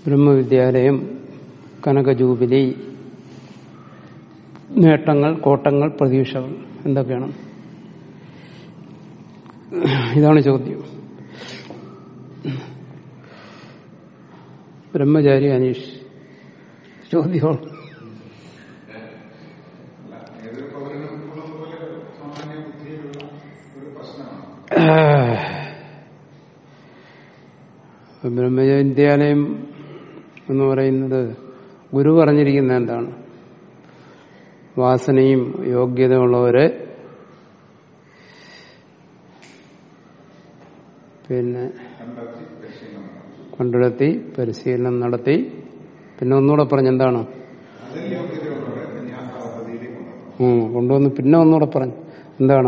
ബ്രഹ്മവിദ്യാലയം കനകജൂബിലി നേട്ടങ്ങൾ കോട്ടങ്ങൾ പ്രതീക്ഷകൾ എന്തൊക്കെയാണ് ഇതാണ് ചോദ്യം ബ്രഹ്മചാരി അനീഷ് ചോദ്യമാണ് ബ്രഹ്മവിദ്യാലയം എന്ന് പറയുന്നത് ഗുരു പറഞ്ഞിരിക്കുന്ന എന്താണ് വാസനയും യോഗ്യതയുള്ളവരെ പിന്നെ കണ്ടെത്തി പരിശീലനം നടത്തി പിന്നെ ഒന്നുകൂടെ പറഞ്ഞെന്താണ് ഉം, കൊണ്ടുവന്ന് പിന്നെ ഒന്നുകൂടെ പറഞ്ഞു എന്താണ്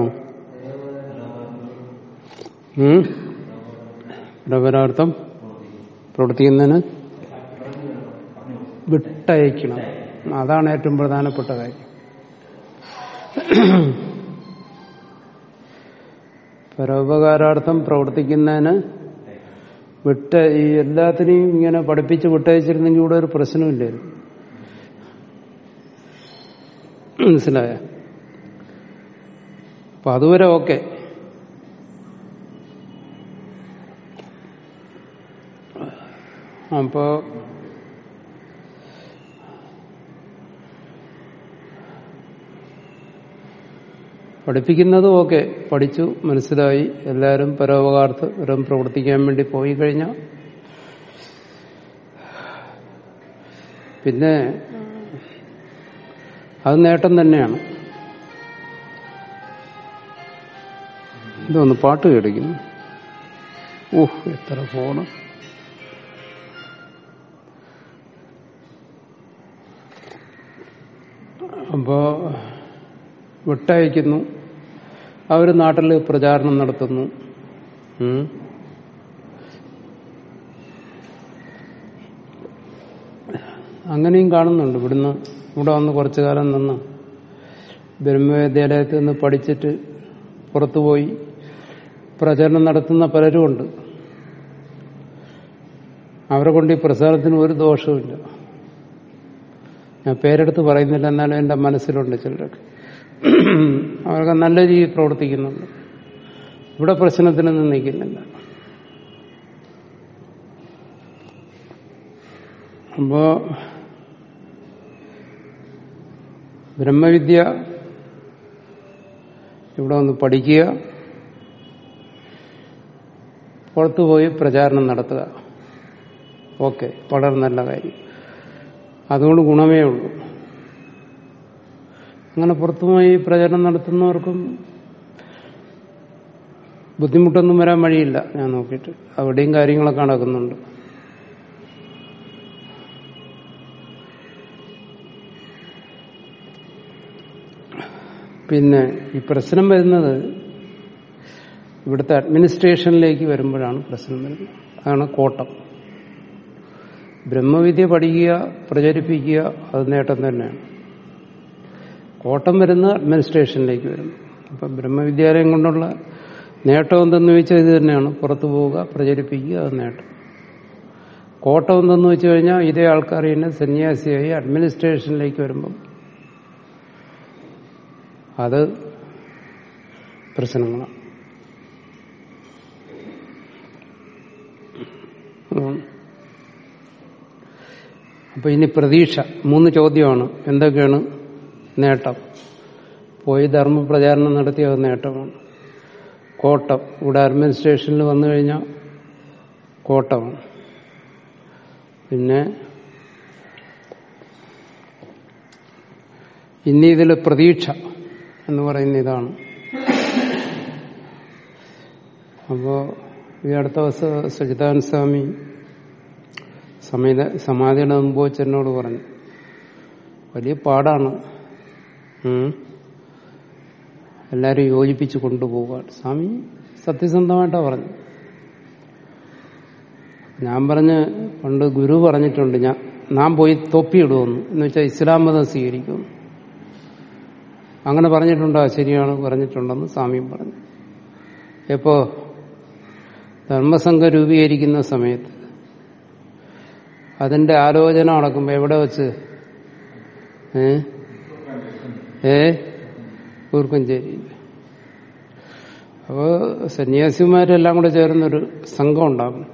ഉം? പ്രപരാർത്ഥം പ്രവർത്തിക്കുന്നതിന് വിട്ടയക്കണം അതാണ് ഏറ്റവും പ്രധാനപ്പെട്ട കാര്യം പരോപകാരാർത്ഥം പ്രവർത്തിക്കുന്നതിന് വിട്ട ഈ എല്ലാത്തിനെയും ഇങ്ങനെ പഠിപ്പിച്ച് വിട്ടയച്ചിരുന്നെങ്കിൽ ഇവിടെ ഒരു പ്രശ്നമില്ലായിരുന്നു മനസ്സിലായ അപ്പൊ അതുവരെ ഓക്കെ അപ്പോ പഠിപ്പിക്കുന്നതും ഓക്കെ പഠിച്ചു മനസ്സിലായി എല്ലാവരും പരോപകാർത്ഥം പ്രവർത്തിക്കാൻ വേണ്ടി പോയി കഴിഞ്ഞാൽ പിന്നെ അത് നേട്ടം തന്നെയാണ് ഇതൊന്ന് പാട്ട് കേടിക്കുന്നു ഊഹ് എത്ര ഫോണ് അപ്പോ വിട്ടയക്കുന്നു അവർ നാട്ടിൽ പ്രചാരണം നടത്തുന്നു ഉം. അങ്ങനെയും കാണുന്നുണ്ട് ഇവിടുന്ന് ഇവിടെ വന്ന് കുറച്ചു കാലം നിന്ന് ബ്രഹ്മവിദ്യാലയത്തിൽ നിന്ന് പഠിച്ചിട്ട് പുറത്തുപോയി പ്രചരണം നടത്തുന്ന പലരുമുണ്ട് അവരെ കൊണ്ട് ഈ പ്രസാരത്തിന് ഒരു ദോഷവുമില്ല ഞാൻ പേരെടുത്ത് പറയുന്നില്ല എന്നാലും എന്റെ മനസ്സിലുണ്ട് ചിലരൊക്കെ അവരൊക്കെ നല്ല രീതിയിൽ പ്രവർത്തിക്കുന്നുണ്ട് ഇവിടെ പ്രശ്നത്തിനൊന്നും നിൽക്കുന്നില്ല അപ്പോ ബ്രഹ്മവിദ്യ ഇവിടെ ഒന്ന് പഠിക്കുക പുറത്തുപോയി പ്രചാരണം നടത്തുക ഓക്കെ വളരെ നല്ല കാര്യം അതുകൊണ്ട് ഗുണമേ ഉള്ളൂ അങ്ങനെ പുറത്തുപോയി പ്രചരണം നടത്തുന്നവർക്കും ബുദ്ധിമുട്ടൊന്നും വരാൻ വഴിയില്ല ഞാൻ നോക്കിയിട്ട് അവിടെയും കാര്യങ്ങളൊക്കെ നടക്കുന്നുണ്ട് പിന്നെ ഈ പ്രശ്നം വരുന്നത് ഇവിടുത്തെ അഡ്മിനിസ്ട്രേഷനിലേക്ക് വരുമ്പോഴാണ് പ്രശ്നം വരുന്നത് അതാണ് കോട്ടം ബ്രഹ്മവിദ്യ പഠിക്കുക പ്രചരിപ്പിക്കുക അത് നേട്ടം തന്നെയാണ് കോട്ടം വരുന്ന അഡ്മിനിസ്ട്രേഷനിലേക്ക് വരുന്നു അപ്പം ബ്രഹ്മവിദ്യാലയം കൊണ്ടുള്ള നേട്ടം എന്തെന്ന് ചോദിച്ചാൽ ഇത് തന്നെയാണ് പുറത്തു പോവുക പ്രചരിപ്പിക്കുക അത് നേട്ടം കോട്ടം എന്തെന്ന് വെച്ച് കഴിഞ്ഞാൽ ഇതേ ആൾക്കാർ തന്നെ സന്യാസിയായി അഡ്മിനിസ്ട്രേഷനിലേക്ക് വരുമ്പം അത് പ്രശ്നങ്ങളാണ് ഉം. അപ്പൊ ഇനി പ്രതീക്ഷ മൂന്ന് ചോദ്യമാണ് എന്തൊക്കെയാണ് നേട്ടം പോയി ധർമ്മപ്രചാരണം നടത്തിയ അത് നേട്ടമാണ് കോട്ടം ഇവിടെ അഡ്മിനിസ്ട്രേഷനിൽ വന്നു കഴിഞ്ഞാൽ കോട്ടമാണ് പിന്നെ ഇനി ഇതിൽ പ്രതീക്ഷ എന്ന് പറയുന്ന ഇതാണ് അപ്പോ ഈ അടുത്ത ദിവസം സജിതാൻ സ്വാമി സമീത സമാധിയുടെ മുമ്പ് വെച്ച് എന്നോട് പറഞ്ഞു വലിയ പാടാണ് ഉം. എല്ലാരും യോജിപ്പിച്ച് കൊണ്ടുപോവുക സ്വാമി സത്യസന്ധമായിട്ടാ പറഞ്ഞു ഞാൻ പറഞ്ഞ് പണ്ട് ഗുരു പറഞ്ഞിട്ടുണ്ട് ഞാൻ നാം പോയി തൊപ്പിയിടുമെന്ന് എന്ന് വെച്ചാൽ ഇസ്ലാം മതം സ്വീകരിക്കുമെന്ന് അങ്ങനെ പറഞ്ഞിട്ടുണ്ടോ ശരിയാണ് പറഞ്ഞിട്ടുണ്ടെന്ന് സ്വാമിയും പറഞ്ഞു എപ്പോ ധർമ്മസംഘം രൂപീകരിക്കുന്ന സമയത്ത് അതിന്റെ ആലോചന നടക്കുമ്പോൾ എവിടെ വെച്ച് ഏ ഏ കൂർക്കഞ്ചേരി അപ്പോൾ സന്യാസിമാരെല്ലാം കൂടെ ചേർന്നൊരു സംഘം ഉണ്ടാകും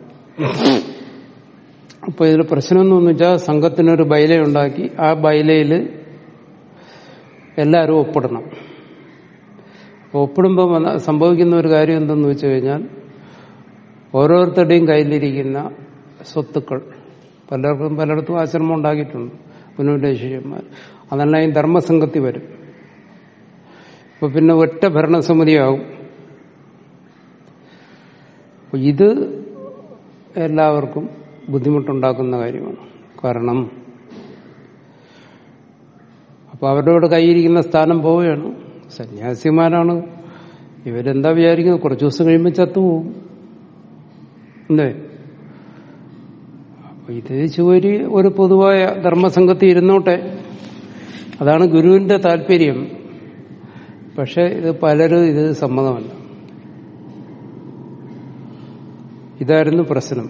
അപ്പോൾ ഇതിൽ പ്രശ്നമൊന്നും വെച്ചാൽ സംഘത്തിനൊരു ബൈല ഉണ്ടാക്കി ആ ബൈലയിൽ എല്ലാവരും ഒപ്പിടണം അപ്പോൾ ഒപ്പിടുമ്പോൾ വന്ന സംഭവിക്കുന്ന ഒരു കാര്യം എന്തെന്ന് വെച്ച് കഴിഞ്ഞാൽ ഓരോരുത്തരുടെയും കയ്യിലിരിക്കുന്ന സ്വത്തുക്കൾ പലർക്കും പലയിടത്തും ആശ്രമം ഉണ്ടാക്കിയിട്ടുണ്ട് പുനരുദ്ദേശിഷ്യന്മാർ അതെല്ലാം ഈ ധർമ്മസംഘത്തിൽ വരും അപ്പൊ പിന്നെ ഒറ്റ ഭരണസമിതിയാവും അപ്പൊ ഇത് എല്ലാവർക്കും ബുദ്ധിമുട്ടുണ്ടാക്കുന്ന കാര്യമാണ് കാരണം അപ്പൊ അവരുടെ കൂടെ കൈയിരിക്കുന്ന സ്ഥാനം പോവുകയാണ് സന്യാസിമാരാണ് ഇവരെന്താ വിചാരിക്കുന്നത് കുറച്ചു ദിവസം കഴിയുമ്പോൾ ചത്തുപോകും അല്ലേ അപ്പൊ ഇത് ചുവരി ഒരു പൊതുവായ ധർമ്മസംഘത്തിൽ ഇരുന്നോട്ടെ അതാണ് ഗുരുവിന്റെ താല്പര്യം പക്ഷെ ഇത് പലരും ഇത് സമ്മതമല്ല ഇതായിരുന്നു പ്രശ്നം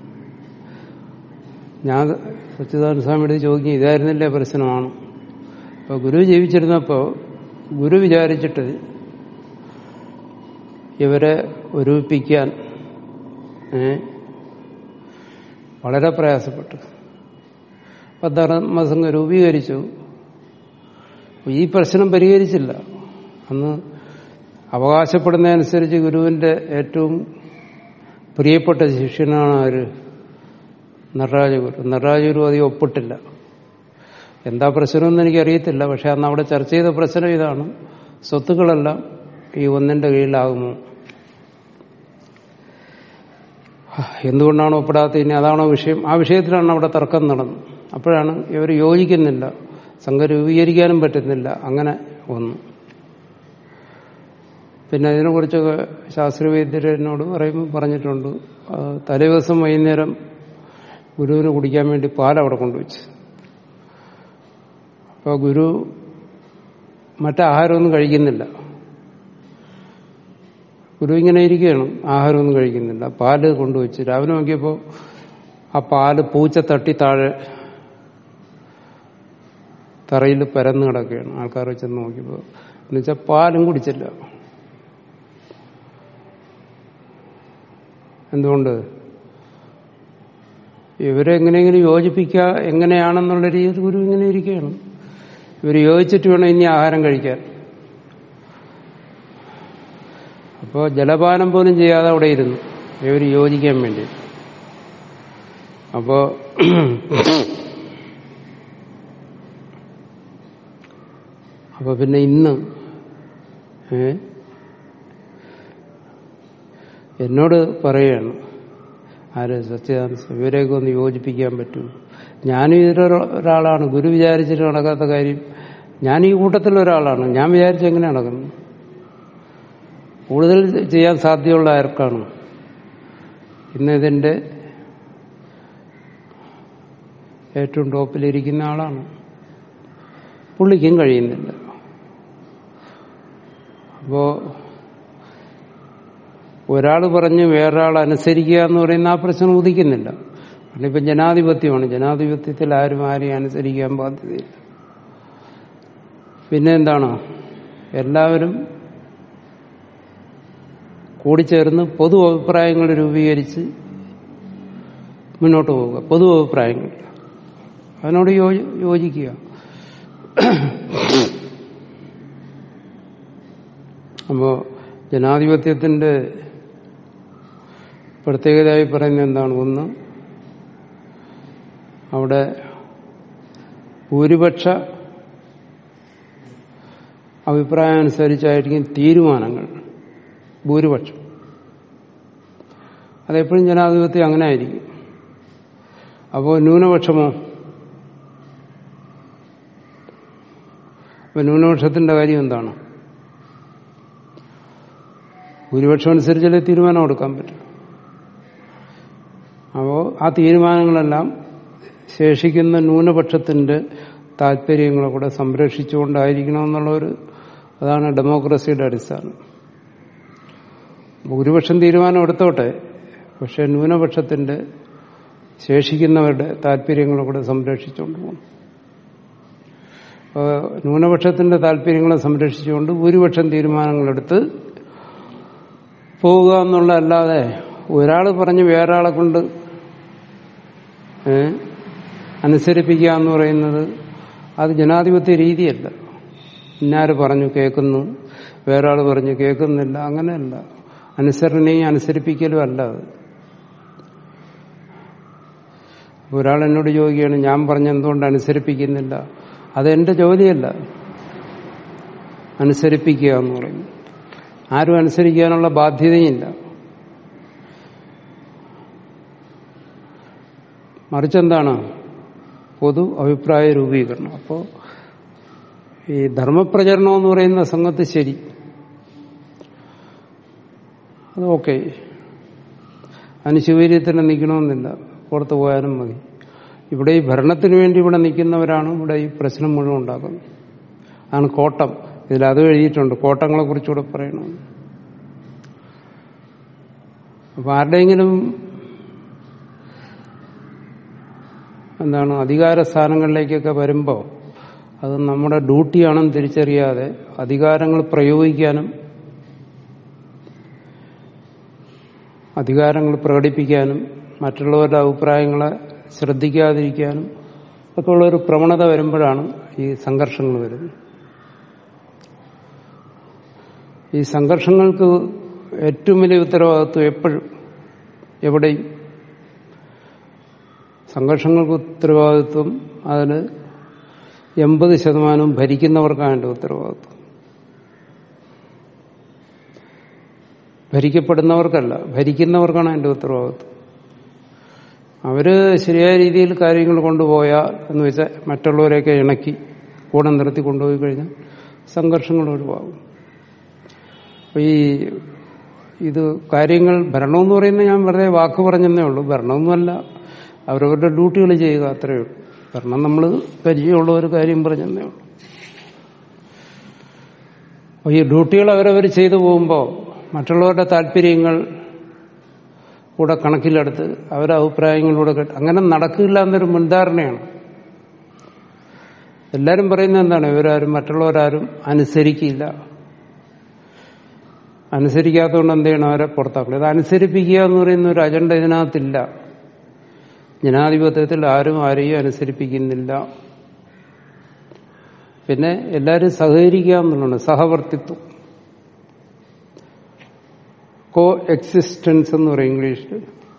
ഞാൻ സച്ചിദാനന്ദ സ്വാമിയോട് ചോദിക്കും ഇതായിരുന്നില്ലേ പ്രശ്നമാണ് അപ്പൊ ഗുരു ജീവിച്ചിരുന്നപ്പോ ഗുരു വിചാരിച്ചിട്ട് ഇവരെ ഒരുമിപ്പിക്കാൻ ഏ വളരെ പ്രയാസപ്പെട്ടു അപ്പൊ ധർമ്മസംഘം രൂപീകരിച്ചു ഈ പ്രശ്നം പരിഹരിച്ചില്ല അന്ന് അവകാശപ്പെടുന്നതനുസരിച്ച് ഗുരുവിന്റെ ഏറ്റവും പ്രിയപ്പെട്ട ശിഷ്യനാണ് ആര് നടരാജഗുരു നടരാജഗുരു അധികം ഒപ്പിട്ടില്ല എന്താ പ്രശ്നമെന്ന് എനിക്കറിയത്തില്ല പക്ഷെ അന്ന് അവിടെ ചർച്ച ചെയ്ത പ്രശ്നം ഇതാണ് സ്വത്തുക്കളെല്ലാം ഈ ഒന്നിന്റെ കീഴിലാകുമോ എന്തുകൊണ്ടാണ് ഒപ്പിടാത്ത ഇനി അതാണോ വിഷയം ആ വിഷയത്തിലാണ് അവിടെ തർക്കം നടന്നത് അപ്പോഴാണ് ഇവർ യോജിക്കുന്നില്ല സംഘം രൂപീകരിക്കാനും പറ്റുന്നില്ല അങ്ങനെ വന്നു പിന്നെ അതിനെക്കുറിച്ചൊക്കെ ശാസ്ത്രവൈദ്യരനോട് പറയുമ്പോൾ പറഞ്ഞിട്ടുണ്ട് തലേദിവസം വൈകുന്നേരം ഗുരുവിന് കുടിക്കാൻ വേണ്ടി പാൽ അവിടെ കൊണ്ടുവച്ച് അപ്പോൾ ഗുരു മറ്റാഹാരമൊന്നും കഴിക്കുന്നില്ല ഗുരു ഇങ്ങനെ ഇരിക്കുകയാണ് ആഹാരമൊന്നും കഴിക്കുന്നില്ല പാല് കൊണ്ടുവച്ച് രാവിലെ നോക്കിയപ്പോൾ ആ പാല് പൂച്ച തട്ടി താഴെ തറയിൽ പരന്നു കിടക്കുകയാണ് ആൾക്കാർ ചെന്ന് നോക്കിയപ്പോൾ എന്നുവെച്ചാൽ പാലും കുടിച്ചില്ല എന്തുകൊണ്ട് ഇവരെ എങ്ങനെയെങ്കിലും യോജിപ്പിക്കുക എങ്ങനെയാണെന്നുള്ള രീതിയിൽ ഗുരു ഇങ്ങനെ ഇരിക്കുകയാണ് ഇവർ യോജിച്ചിട്ട് വേണം ഇനി ആഹാരം കഴിക്കാൻ അപ്പോൾ ജലപാനം പോലും ചെയ്യാതെ അവിടെ ഇരുന്നു ഇവർ യോജിക്കാൻ വേണ്ടി അപ്പോ അപ്പൊ പിന്നെ ഇന്ന് ഏ എന്നോട് പറയുകയാണ് ആര് സച്ചിദാനന്ദ ഇവരെയൊക്കെ ഒന്ന് യോജിപ്പിക്കാൻ പറ്റും ഞാനും ഇതിലൊരാളാണ് ഗുരു വിചാരിച്ചിട്ട് നടക്കാത്ത കാര്യം ഞാൻ ഈ കൂട്ടത്തിലൊരാളാണ് ഞാൻ വിചാരിച്ച എങ്ങനെ നടക്കുന്നു കൂടുതൽ ചെയ്യാൻ സാധ്യതയുള്ള ആർക്കാണ് ഇന്ന് ഇതിന്റെ ഏറ്റവും ടോപ്പിലിരിക്കുന്ന ആളാണ് പുള്ളിക്കും കഴിയുന്നില്ല അപ്പോ ഒരാൾ പറഞ്ഞ് വേറൊരാൾ അനുസരിക്കുക എന്ന് പറയുന്ന ആ പ്രശ്നം ഉദിക്കുന്നില്ല കാരണം ഇപ്പം ജനാധിപത്യമാണ് ജനാധിപത്യത്തിൽ ആരും ആരെയും അനുസരിക്കാൻ ബാധ്യതയില്ല പിന്നെ എന്താണ് എല്ലാവരും കൂടിച്ചേർന്ന് പൊതു അഭിപ്രായങ്ങൾ രൂപീകരിച്ച് മുന്നോട്ട് പോവുക പൊതു അഭിപ്രായങ്ങൾ അതിനോട് യോജിക്കുക അപ്പോ ജനാധിപത്യത്തിന്റെ പ്രത്യേകതയായി പറയുന്നത് എന്താണ് ഒന്ന് അവിടെ ഭൂരിപക്ഷ അഭിപ്രായം അനുസരിച്ചായിരിക്കും തീരുമാനങ്ങൾ ഭൂരിപക്ഷം അതെപ്പോഴും ജനാധിപത്യം അങ്ങനെ ആയിരിക്കും അപ്പോൾ ന്യൂനപക്ഷമോ അപ്പൊ ന്യൂനപക്ഷത്തിന്റെ കാര്യം എന്താണ് ഭൂരിപക്ഷം അനുസരിച്ചല്ലേ തീരുമാനം എടുക്കാൻ പറ്റും അപ്പോൾ ആ തീരുമാനങ്ങളെല്ലാം ശേഷിക്കുന്ന ന്യൂനപക്ഷത്തിന്റെ താല്പര്യങ്ങളെ കൂടെ സംരക്ഷിച്ചുകൊണ്ടായിരിക്കണമെന്നുള്ള ഒരു അതാണ് ഡെമോക്രസിയുടെ അടിസ്ഥാനം ഭൂരിപക്ഷം തീരുമാനം എടുത്തോട്ടെ പക്ഷെ ന്യൂനപക്ഷത്തിന്റെ ശേഷിക്കുന്നവരുടെ താല്പര്യങ്ങളെ കൂടെ സംരക്ഷിച്ചുകൊണ്ട് പോകുന്നു അപ്പോൾ ന്യൂനപക്ഷത്തിന്റെ താല്പര്യങ്ങളെ സംരക്ഷിച്ചുകൊണ്ട് ഭൂരിപക്ഷം തീരുമാനങ്ങളെടുത്ത് പോവുക എന്നുള്ള അല്ലാതെ ഒരാൾ പറഞ്ഞ് വേറൊരാളെ കൊണ്ട് ഏ, അനുസരിപ്പിക്കുക എന്ന് പറയുന്നത് അത് ജനാധിപത്യ രീതിയല്ല ഇന്നാര് പറഞ്ഞു കേൾക്കുന്നു വേറൊരാൾ പറഞ്ഞു കേൾക്കുന്നില്ല അങ്ങനെയല്ല അനുസരണയും അനുസരിപ്പിക്കലും അല്ല അത് ഒരാൾ എന്നോട് ചോദിക്കുകയാണ് ഞാൻ പറഞ്ഞ എന്തുകൊണ്ട് അനുസരിപ്പിക്കുന്നില്ല അതെന്റെ ജോലിയല്ല അനുസരിപ്പിക്കുക എന്ന് പറയുന്നു ആരും അനുസരിക്കാനുള്ള ബാധ്യതയില്ല മറിച്ചെന്താണ് പൊതു അഭിപ്രായ രൂപീകരണം അപ്പോൾ ഈ ധർമ്മപ്രചരണം എന്ന് പറയുന്ന സംഘത്ത് ശരി അത് ഓക്കെ അതിന് ശിവരീയത്തിന് നിൽക്കണമെന്നില്ല പുറത്തു പോയാലും മതി ഇവിടെ ഈ ഭരണത്തിന് വേണ്ടി ഇവിടെ നിൽക്കുന്നവരാണ് ഇവിടെ ഈ പ്രശ്നം മുഴുവൻ ഉണ്ടാക്കുന്നത് അതാണ് കോട്ടം ഇതിൽ അത് എഴുതിയിട്ടുണ്ട് കോട്ടങ്ങളെ കുറിച്ചുകൂടെ പറയണം അപ്പൊ ആരുടെയെങ്കിലും എന്താണ് അധികാര സ്ഥാനങ്ങളിലേക്കൊക്കെ വരുമ്പോൾ അത് നമ്മുടെ ഡ്യൂട്ടിയാണെന്ന് തിരിച്ചറിയാതെ അധികാരങ്ങൾ പ്രയോഗിക്കാനും അധികാരങ്ങൾ പ്രകടിപ്പിക്കാനും മറ്റുള്ളവരുടെ അഭിപ്രായങ്ങളെ ശ്രദ്ധിക്കാതിരിക്കാനും ഒക്കെ ഉള്ളൊരു പ്രവണത വരുമ്പോഴാണ് ഈ സംഘർഷങ്ങൾ വരുന്നത് ഈ സംഘർഷങ്ങൾക്ക് ഏറ്റവും വലിയ ഉത്തരവാദിത്വം എപ്പോഴും എവിടെയും സംഘർഷങ്ങൾക്ക് ഉത്തരവാദിത്വം അതിന് എൺപത് ശതമാനവും ഭരിക്കുന്നവർക്കാണ് എൻ്റെ ഉത്തരവാദിത്വം ഭരിക്കപ്പെടുന്നവർക്കല്ല ഭരിക്കുന്നവർക്കാണ് എൻ്റെ ഉത്തരവാദിത്വം അവര് ശരിയായ രീതിയിൽ കാര്യങ്ങൾ കൊണ്ടുപോയാൽ എന്ന് വെച്ചാൽ മറ്റുള്ളവരെയൊക്കെ ഇണക്കി കൂടെ നിർത്തി കൊണ്ടുപോയി കഴിഞ്ഞാൽ സംഘർഷങ്ങൾ ഒഴിവാകും അപ്പൊ ഈ ഇത് കാര്യങ്ങൾ ഭരണമെന്ന് പറയുന്നത് ഞാൻ വെറുതെ വാക്ക് പറഞ്ഞെന്നേ ഉള്ളൂ ഭരണമൊന്നുമല്ല അവരവരുടെ ഡ്യൂട്ടികൾ ചെയ്യുക അത്രയേ ഉള്ളൂ ഭരണം നമ്മൾ പരിചയമുള്ള ഒരു കാര്യം പറഞ്ഞെന്നേ ഉള്ളൂ അപ്പോൾ ഈ ഡ്യൂട്ടികൾ അവരവർ ചെയ്തു പോകുമ്പോൾ മറ്റുള്ളവരുടെ താല്പര്യങ്ങൾ കൂടെ കണക്കിലെടുത്ത് അവരുടെ അഭിപ്രായങ്ങളിലൂടെ കേട്ട് അങ്ങനെ നടക്കില്ല എന്നൊരു മുൻധാരണയാണ് എല്ലാവരും പറയുന്നത് എന്താണ് ഇവരാരും മറ്റുള്ളവരാരും അനുസരിക്കില്ല അനുസരിക്കാത്തതുകൊണ്ട് എന്ത് ചെയ്യണം അവരെ പുറത്താക്കണം ഇത് അനുസരിപ്പിക്കുക എന്ന് പറയുന്ന ഒരു അജണ്ട ഇതിനകത്തില്ല ജനാധിപത്യത്തിൽ ആരും ആരെയും അനുസരിപ്പിക്കുന്നില്ല പിന്നെ എല്ലാവരും സഹകരിക്കുക എന്നുള്ളതാണ് സഹവർത്തിത്വം കോ എക്സിസ്റ്റൻസ് എന്ന് പറയും ഇംഗ്ലീഷിൽ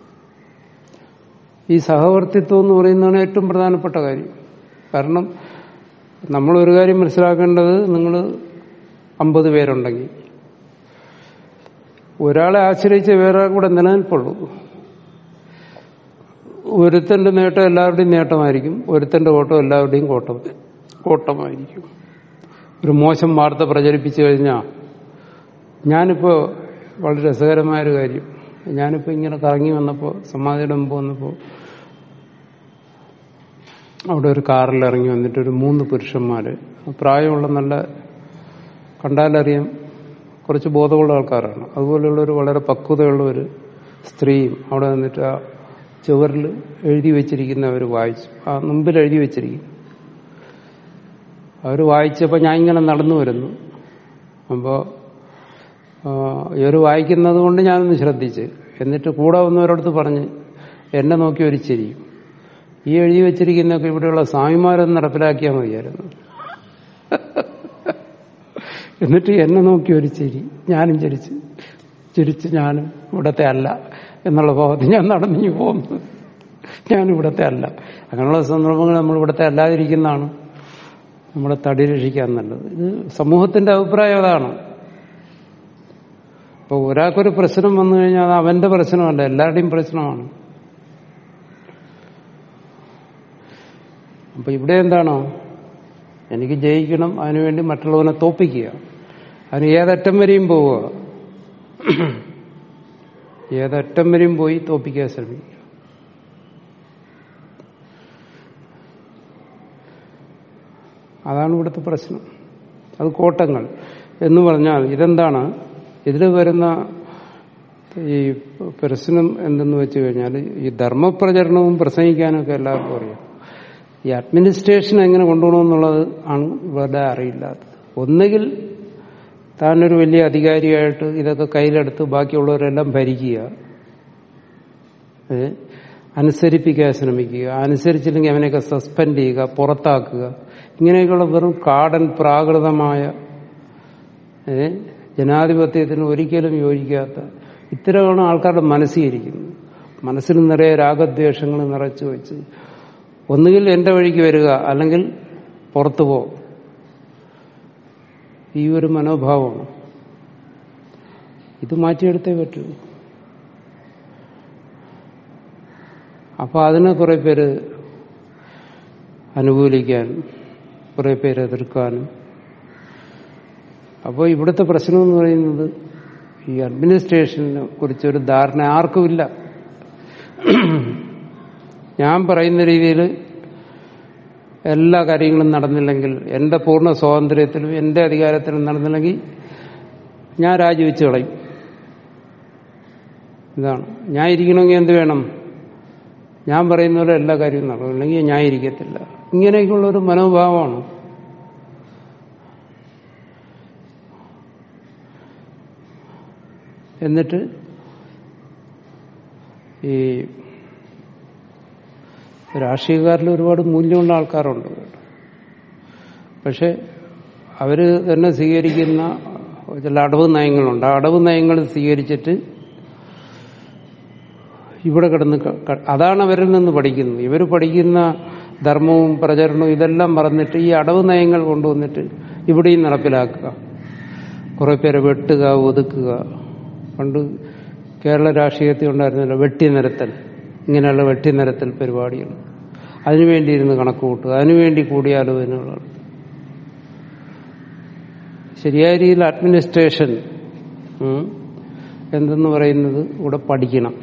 ഈ സഹവർത്തിത്വം എന്ന് പറയുന്നതാണ് ഏറ്റവും പ്രധാനപ്പെട്ട കാര്യം കാരണം നമ്മൾ ഒരു കാര്യം മനസ്സിലാക്കേണ്ടത് നിങ്ങൾ അമ്പത് പേരുണ്ടെങ്കിൽ ഒരാളെ ആശ്രയിച്ച് വേറെ കൂടെ നിലനിൽപ്പുള്ളൂ ഒരുത്തന്റെ നേട്ടം എല്ലാവരുടെയും നേട്ടമായിരിക്കും ഒരുത്തന്റെ കോട്ടം എല്ലാവരുടെയും കോട്ടം കോട്ടമായിരിക്കും ഒരു മോശം വാർത്ത പ്രചരിപ്പിച്ചു കഴിഞ്ഞാൽ ഞാനിപ്പോ വളരെ രസകരമായൊരു കാര്യം ഞാനിപ്പോ ഇങ്ങനെ കറങ്ങി വന്നപ്പോൾ സമാധിയുടെ മുമ്പ് വന്നപ്പോൾ അവിടെ ഒരു കാറിൽ ഇറങ്ങി വന്നിട്ട് ഒരു മൂന്ന് പുരുഷന്മാര് പ്രായമുള്ള നല്ല കണ്ടാലറിയാം കുറച്ച് ബോധമുള്ള ആൾക്കാരാണ് അതുപോലെയുള്ള ഒരു വളരെ പക്വതയുള്ള ഒരു സ്ത്രീയും അവിടെ നിന്നിട്ട് ആ ചുവരിൽ എഴുതി വെച്ചിരിക്കുന്ന അവർ വായിച്ചു ആ മുമ്പിൽ എഴുതി വെച്ചിരിക്കും അവർ വായിച്ചപ്പോൾ ഞാൻ ഇങ്ങനെ നടന്നു വരുന്നു അപ്പോൾ ഇവർ വായിക്കുന്നത് കൊണ്ട് ഞാനൊന്ന് ശ്രദ്ധിച്ച് എന്നിട്ട് കൂടെ വന്നവരടുത്ത് പറഞ്ഞ് എന്നെ നോക്കി ഒരു ചിരിയും ഈ എഴുതി വെച്ചിരിക്കുന്നൊക്കെ ഇവിടെയുള്ള സ്വാമിമാരൊന്ന് നടപ്പിലാക്കിയാൽ മതിയായിരുന്നു എന്നിട്ട് എന്നെ നോക്കി ഒരു ചിരി ഞാനും ചിരിച്ച് ചിരിച്ച് ഞാനും ഇവിടത്തെ അല്ല എന്നുള്ള ഭാവത്തിൽ ഞാൻ നടന്നു പോകുന്നു ഞാൻ ഇവിടത്തെ അല്ല അങ്ങനെയുള്ള സന്ദർഭങ്ങൾ നമ്മൾ ഇവിടത്തെ അല്ലാതിരിക്കുന്നതാണ് നമ്മുടെ തടി രക്ഷിക്കാൻ നല്ലത് ഇത് സമൂഹത്തിന്റെ അഭിപ്രായം അതാണ് അപ്പോൾ ഒരാൾക്കൊരു പ്രശ്നം വന്നു കഴിഞ്ഞാൽ അത് അവന്റെ പ്രശ്നമല്ല എല്ലാവരുടെയും പ്രശ്നമാണ് അപ്പൊ ഇവിടെ എന്താണോ എനിക്ക് ജയിക്കണം അതിനുവേണ്ടി മറ്റുള്ളവനെ തോപ്പിക്കുക അതിന് ഏതറ്റം വരെയും പോവുക ഏതറ്റം വരെയും പോയി തോപ്പിക്കാൻ ശ്രമിക്കുക അതാണ് ഇവിടുത്തെ പ്രശ്നം അത് കോട്ടങ്ങൾ എന്ന് പറഞ്ഞാൽ ഇതെന്താണ് ഇതിൽ വരുന്ന ഈ പ്രശ്നം എന്തെന്ന് വെച്ച് കഴിഞ്ഞാൽ ഈ ധർമ്മപ്രചരണവും പ്രസംഗിക്കാനൊക്കെ എല്ലാവർക്കും അറിയാം ഈ അഡ്മിനിസ്ട്രേഷൻ എങ്ങനെ കൊണ്ടുപോകണമെന്നുള്ളത് ആണ് ഇവരുടെ അറിയില്ലാത്തത് ഒന്നുകിൽ താനൊരു വലിയ അധികാരിയായിട്ട് ഇതൊക്കെ കയ്യിലെടുത്ത് ബാക്കിയുള്ളവരെല്ലാം ഭരിക്കുക ഏ? അനുസരിപ്പിക്കാൻ ശ്രമിക്കുക അനുസരിച്ചില്ലെങ്കിൽ അവനെയൊക്കെ സസ്പെൻഡ് ചെയ്യുക പുറത്താക്കുക ഇങ്ങനെയൊക്കെയുള്ള വെറും കാടൻ പ്രാകൃതമായ ഏ? ജനാധിപത്യത്തിന് ഒരിക്കലും യോജിക്കാത്ത ഇത്തരമാണ് ആൾക്കാരുടെ മനസ്സിരിക്കുന്നത് മനസ്സിൽ നിറയെ രാഗദ്വേഷങ്ങൾ നിറച്ചു വെച്ച് ഒന്നുകിൽ എന്റെ വഴിക്ക് വരിക അല്ലെങ്കിൽ പുറത്തു പോ ഈ ഒരു മനോഭാവമാണ് ഇത് മാറ്റിയെടുത്തേ പറ്റൂ അപ്പൊ അതിനെ കുറെ പേര് അനുകൂലിക്കാനും കുറെ പേര് എതിർക്കാനും അപ്പോൾ ഇവിടുത്തെ പ്രശ്നം എന്ന് പറയുന്നത് ഈ അഡ്മിനിസ്ട്രേഷനെ കുറിച്ചൊരു ധാരണ ആർക്കുമില്ല ഞാൻ പറയുന്ന രീതിയിൽ എല്ലാ കാര്യങ്ങളും നടന്നില്ലെങ്കിൽ എന്റെ പൂർണ്ണ സ്വാതന്ത്ര്യത്തിലും എന്റെ അധികാരത്തിലും നടന്നില്ലെങ്കിൽ ഞാൻ രാജിവെച്ച് കളയും ഇതാണ് ഞാൻ ഇരിക്കണമെങ്കിൽ എന്ത് വേണം ഞാൻ പറയുന്ന പോലെ എല്ലാ കാര്യവും നടക്കും അല്ലെങ്കിൽ ഞാൻ ഇരിക്കത്തില്ല ഇങ്ങനെയൊക്കെയുള്ള ഒരു മനോഭാവമാണ് എന്നിട്ട് ഈ രാഷ്ട്രീയക്കാരിൽ ഒരുപാട് മൂല്യമുള്ള ആൾക്കാരുണ്ട് പക്ഷെ അവര് തന്നെ സ്വീകരിക്കുന്ന ചില അടവ് നയങ്ങളുണ്ട് ആ അടവ് നയങ്ങൾ സ്വീകരിച്ചിട്ട് ഇവിടെ കിടന്ന് ക- ക- അതാണ് അവരിൽ നിന്ന് പഠിക്കുന്നത് ഇവർ പഠിക്കുന്ന ധർമ്മവും പ്രചരണവും ഇതെല്ലാം മറന്നിട്ട് ഈ അടവ് നയങ്ങൾ കൊണ്ടുവന്നിട്ട് ഇവിടെയും നടപ്പിലാക്കുക കുറെ പേരെ വെട്ടുക ഒതുക്കുക പണ്ട് കേരള രാഷ്ട്രീയത്തിൽ ഉണ്ടായിരുന്നല്ലോ വെട്ടി നിരത്തൽ ഇങ്ങനെയുള്ള വെട്ടി നിരത്തൽ പരിപാടികൾ അതിനുവേണ്ടി ഇരുന്ന് കണക്ക് കൂട്ടുക അതിനുവേണ്ടി കൂടിയാലോചനകളാണ് ശരിയായ രീതിയിൽ അഡ്മിനിസ്ട്രേഷൻ ഉം, എന്തെന്ന് പറയുന്നത് ഇവിടെ പഠിക്കണം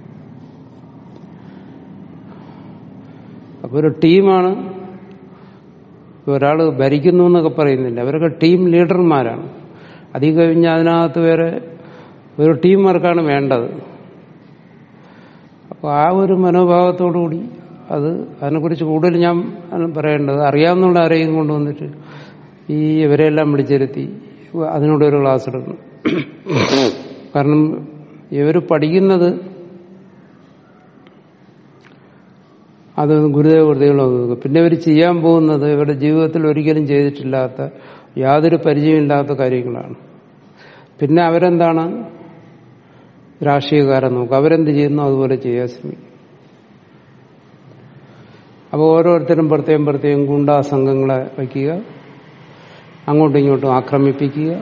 അപ്പൊ ഒരു ടീമാണ് ഒരാൾ ഭരിക്കുന്നു എന്നൊക്കെ പറയുന്നില്ല അവരൊക്കെ ടീം ലീഡർമാരാണ് അധികം കഴിഞ്ഞ് അതിനകത്ത് വേറെ ഒരു ടീം വർക്കാണ് വേണ്ടത് അപ്പോൾ ആ ഒരു മനോഭാവത്തോടുകൂടി അത് അതിനെക്കുറിച്ച് കൂടുതൽ ഞാൻ പറയേണ്ടത് അറിയാവുന്നുള്ള ആരെയും കൊണ്ടുവന്നിട്ട് ഈ ഇവരെല്ലാം വിളിച്ചിരുത്തി അതിനോട് ഒരു ക്ലാസ് എടുക്കണം കാരണം ഇവർ പഠിക്കുന്നത് അത് ഗുരുദേവ കൃതികളോ പിന്നെ ഇവർ ചെയ്യാൻ പോകുന്നത് ഇവരുടെ ജീവിതത്തിൽ ഒരിക്കലും ചെയ്തിട്ടില്ലാത്ത യാതൊരു പരിചയമില്ലാത്ത കാര്യങ്ങളാണ് പിന്നെ അവരെന്താണ് രാഷ്ട്രീയക്കാരൻ നോക്കുക അവരെന്ത് ചെയ്യുന്നു അതുപോലെ ചെയ്യാൻ ശ്രമിക്കും അപ്പോൾ ഓരോരുത്തരും പ്രത്യേകം പ്രത്യേകം ഗുണ്ടാ സംഘങ്ങളെ വയ്ക്കുക അങ്ങോട്ടും ഇങ്ങോട്ടും ആക്രമിപ്പിക്കുക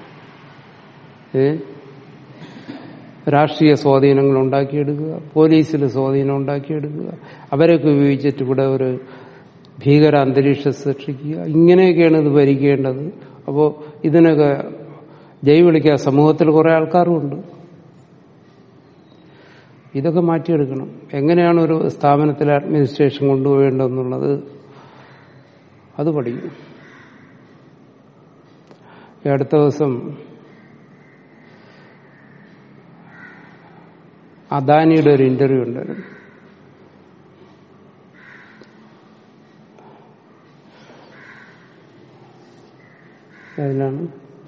ഏ രാഷ്ട്രീയ സ്വാധീനങ്ങൾ ഉണ്ടാക്കിയെടുക്കുക പോലീസിൽ സ്വാധീനം ഉണ്ടാക്കിയെടുക്കുക അവരൊക്കെ ഉപയോഗിച്ചിട്ട് ഇവിടെ ഒരു ഭീകര അന്തരീക്ഷം സൃഷ്ടിക്കുക ഇങ്ങനെയൊക്കെയാണ് ഇത് ഭരിക്കേണ്ടത് അപ്പോൾ ഇതിനൊക്കെ ജയ് വിളിക്കുക സമൂഹത്തിൽ കുറെ ആൾക്കാരുമുണ്ട് ഇതൊക്കെ മാറ്റിയെടുക്കണം എങ്ങനെയാണ് ഒരു സ്ഥാപനത്തിലെ അഡ്മിനിസ്ട്രേഷൻ കൊണ്ടുപോകേണ്ടതെന്നുള്ളത് അത് പഠിക്കും ഈ അടുത്ത ദിവസം അദാനിയുടെ ഒരു ഇന്റർവ്യൂ ഉണ്ടായിരുന്നു അതിലാണ്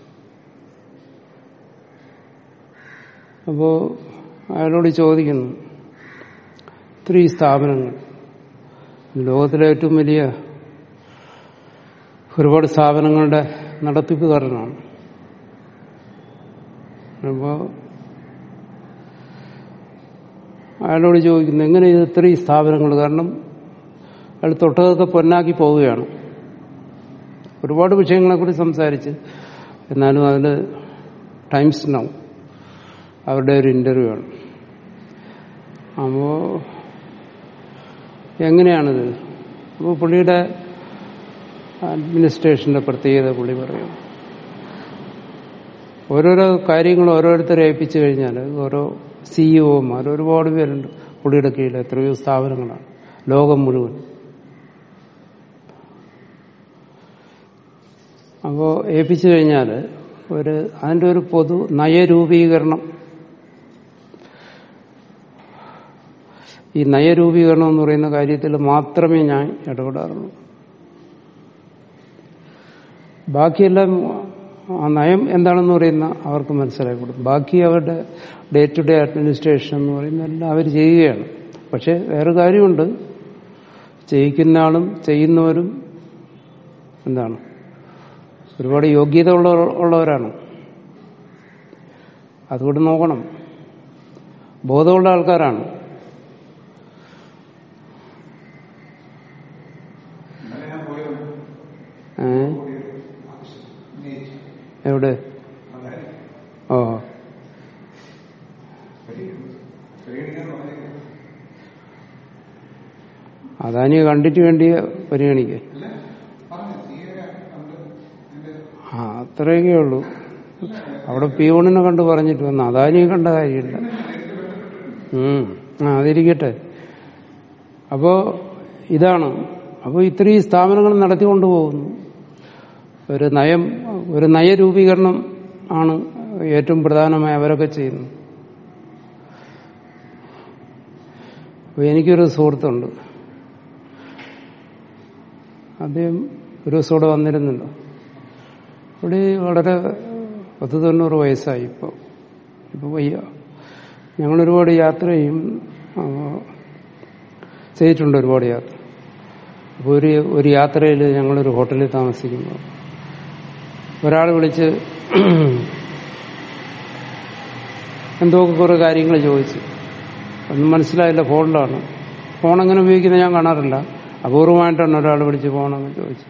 അപ്പോ അയാളോട് ചോദിക്കുന്നു ഇത്രയും സ്ഥാപനങ്ങൾ ലോകത്തിലെ ഏറ്റവും വലിയ ഒരുപാട് സ്ഥാപനങ്ങളുടെ നടത്തിപ്പുകാരനാണ് അപ്പോ അയാളോട് ചോദിക്കുന്നു എങ്ങനെ ഇത് ഇത്രയും സ്ഥാപനങ്ങൾ കാരണം അയാൾ തൊട്ടതൊക്കെ പൊന്നാക്കി പോവുകയാണ് ഒരുപാട് വിഷയങ്ങളെക്കുറിച്ച് സംസാരിച്ച് എന്നാലും അതിൽ ടൈംസ് നൗ അവരുടെ ഒരു ഇന്റർവ്യൂ ആണ് അപ്പോ എങ്ങനെയാണിത് അപ്പോൾ പുള്ളിയുടെ അഡ്മിനിസ്ട്രേഷന്റെ പ്രത്യേകത പുള്ളി പറയും ഓരോരോ കാര്യങ്ങൾ ഓരോരുത്തരെ ഏൽപ്പിച്ചു കഴിഞ്ഞാൽ ഓരോ സിഇഒമാർ ഒരുപാട് പേരുണ്ട് പുള്ളിയുടെ കീഴിൽ എത്രയോ സ്ഥാപനങ്ങളാണ് ലോകം മുഴുവൻ അപ്പോൾ ഏൽപ്പിച്ചു കഴിഞ്ഞാൽ ഒരു അതിൻ്റെ ഒരു പൊതു നയരൂപീകരണം ഈ നയരൂപീകരണം എന്ന് പറയുന്ന കാര്യത്തിൽ മാത്രമേ ഞാൻ ഇടപെടാറുള്ളൂ ബാക്കിയെല്ലാം ആ നയം എന്താണെന്ന് പറയുന്ന അവർക്ക് മനസ്സിലായിക്കൊടുക്കും ബാക്കി അവരുടെ ഡേ ടു ഡേ അഡ്മിനിസ്ട്രേഷൻ എന്ന് പറയുന്ന എല്ലാം അവർ ചെയ്യുകയാണ് പക്ഷെ വേറെ കാര്യമുണ്ട് ചെയ്യിക്കുന്ന ആളും ചെയ്യുന്നവരും എന്താണ് ഒരുപാട് യോഗ്യത ഉള്ള ഉള്ളവരാണ് അതുകൊണ്ട് നോക്കണം ബോധമുള്ള ആൾക്കാരാണ് ഏ എവിടെ ഓ അദാനിയെ കണ്ടിട്ട് വേണ്ടിയ പരിഗണിക്കുക ആ അത്രയൊക്കെ ഉള്ളൂ അവിടെ പിയൂണിനെ കണ്ട് പറഞ്ഞിട്ട് വന്നു അദാനിയെ കണ്ട കാര്യമില്ല ഉം ആ അതിരിക്കട്ടെ അപ്പോ ഇതാണ് അപ്പോൾ ഇത്രയും സ്ഥാപനങ്ങൾ നടത്തിക്കൊണ്ടു പോകുന്നു ഒരു നയം ഒരു നയരൂപീകരണം ആണ് ഏറ്റവും പ്രധാനമായി അവരൊക്കെ ചെയ്യുന്നത് അപ്പോൾ എനിക്കൊരു സുഹൃത്തുണ്ട് അദ്ദേഹം ഒരു ദിവസം ഇവിടെ വന്നിരുന്നല്ലോ ഇവിടെ വളരെ പത്ത് തൊണ്ണൂറ് വയസ്സായി ഇപ്പോൾ ഇപ്പോൾ വയ്യ ഞങ്ങളൊരുപാട് യാത്ര ചെയ്യും ആ, ചെയ്തിട്ടുണ്ട് ഒരുപാട് യാത്ര അപ്പോൾ ഒരു ഒരു യാത്രയിൽ ഞങ്ങളൊരു ഹോട്ടലിൽ താമസിക്കുമ്പോൾ ഒരാൾ വിളിച്ച് എന്തോ കുറേ കാര്യങ്ങൾ ചോദിച്ചു ഒന്നും മനസ്സിലായില്ല ഫോണിലാണ് ഫോൺ എങ്ങനെ ഉപയോഗിക്കുന്നത് ഞാൻ കാണാറില്ല അപൂർവമായിട്ടാണ് ഒരാൾ വിളിച്ച് ഫോണെന്ന് ചോദിച്ചു